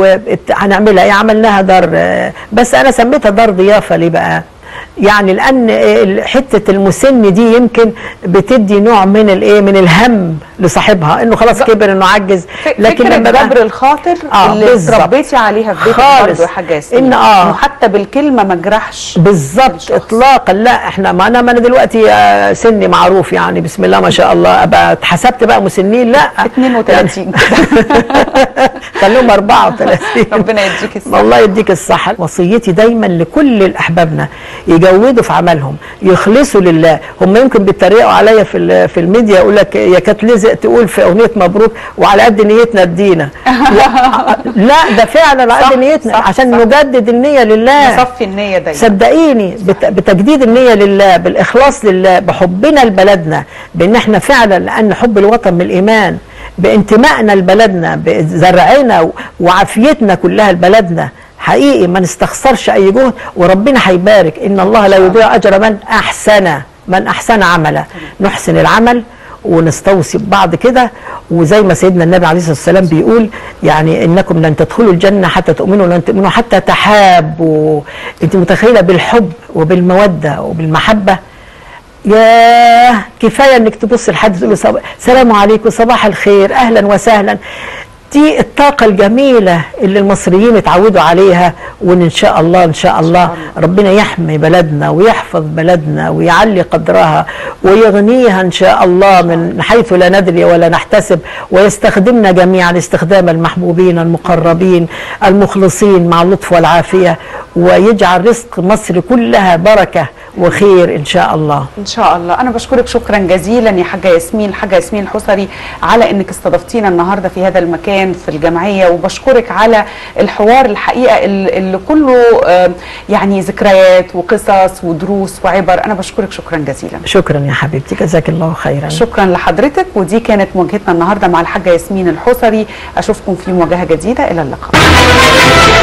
وهنعملها ايه عملناها دار آه، بس انا سميتها دار ضيافه ليه بقى يعني لان ال- حته المسن دي يمكن بتدي نوع من الايه من الهم لصاحبها انه خلاص كبر انه عجز لكن فكره لما بقى- جبر الخاطر آه، اللي بالظبط. اتربيتي عليها في بيتك خالص. برضه يا حاجه ياسمين. إن آه. إنه حتى بالكلمه ما جرحش بالظبط الشخص. اطلاقا لا احنا ما انا ما انا دلوقتي آه، سني معروف يعني بسم الله ما شاء الله ابقى اتحسبت بقى مسنين لا 32 خليهم 34 ربنا يديك الصحه الله يديك الصحة وصيتي دايما لكل أحبابنا يجودوا في عملهم يخلصوا لله هم يمكن بيتريقوا عليا في ال- في الميديا يقول لك يا كانت لزق تقول في أغنية مبروك وعلى قد نيتنا ادينا لا, لا ده فعلا على صح، قد نيتنا صح، عشان صح. نجدد النية لله نصفي النيه دايما صدقيني بت- بتجديد النية لله بالإخلاص لله بحبنا لبلدنا بأن احنا فعلا لأن حب الوطن من الإيمان بانتمائنا لبلدنا بزرعنا و- وعافيتنا كلها لبلدنا حقيقي ما نستخسرش أي جهد وربنا هيبارك إن الله لا يضيع أجر من أحسن من أحسن عملا نحسن العمل ونستوصي ببعض كده وزي ما سيدنا النبي عليه الصلاه والسلام بيقول يعني انكم لن تدخلوا الجنه حتى تؤمنوا لن تؤمنوا حتى تحابوا انت متخيله بالحب وبالموده وبالمحبه ياه كفايه انك تبص لحد تقول له صب- سلام عليكم صباح الخير اهلا وسهلا دي الطاقة الجميلة اللي المصريين اتعودوا عليها وان ان شاء الله ان شاء الله ربنا يحمي بلدنا ويحفظ بلدنا ويعلي قدرها ويغنيها ان شاء الله من حيث لا ندري ولا نحتسب ويستخدمنا جميعا استخدام المحبوبين المقربين المخلصين مع اللطف والعافية ويجعل رزق مصر كلها بركة وخير ان شاء الله ان شاء الله انا بشكرك شكرا جزيلا يا حاجه ياسمين الحاجه ياسمين الحسري على انك استضفتينا النهارده في هذا المكان في الجمعيه وبشكرك على الحوار الحقيقه ال- اللي كله آه، يعني ذكريات وقصص ودروس وعبر انا بشكرك شكرا جزيلا شكرا يا حبيبتي جزاك الله خيرا شكرا لحضرتك ودي كانت مواجهتنا النهارده مع الحاجه ياسمين الحسري اشوفكم في مواجهه جديده الى اللقاء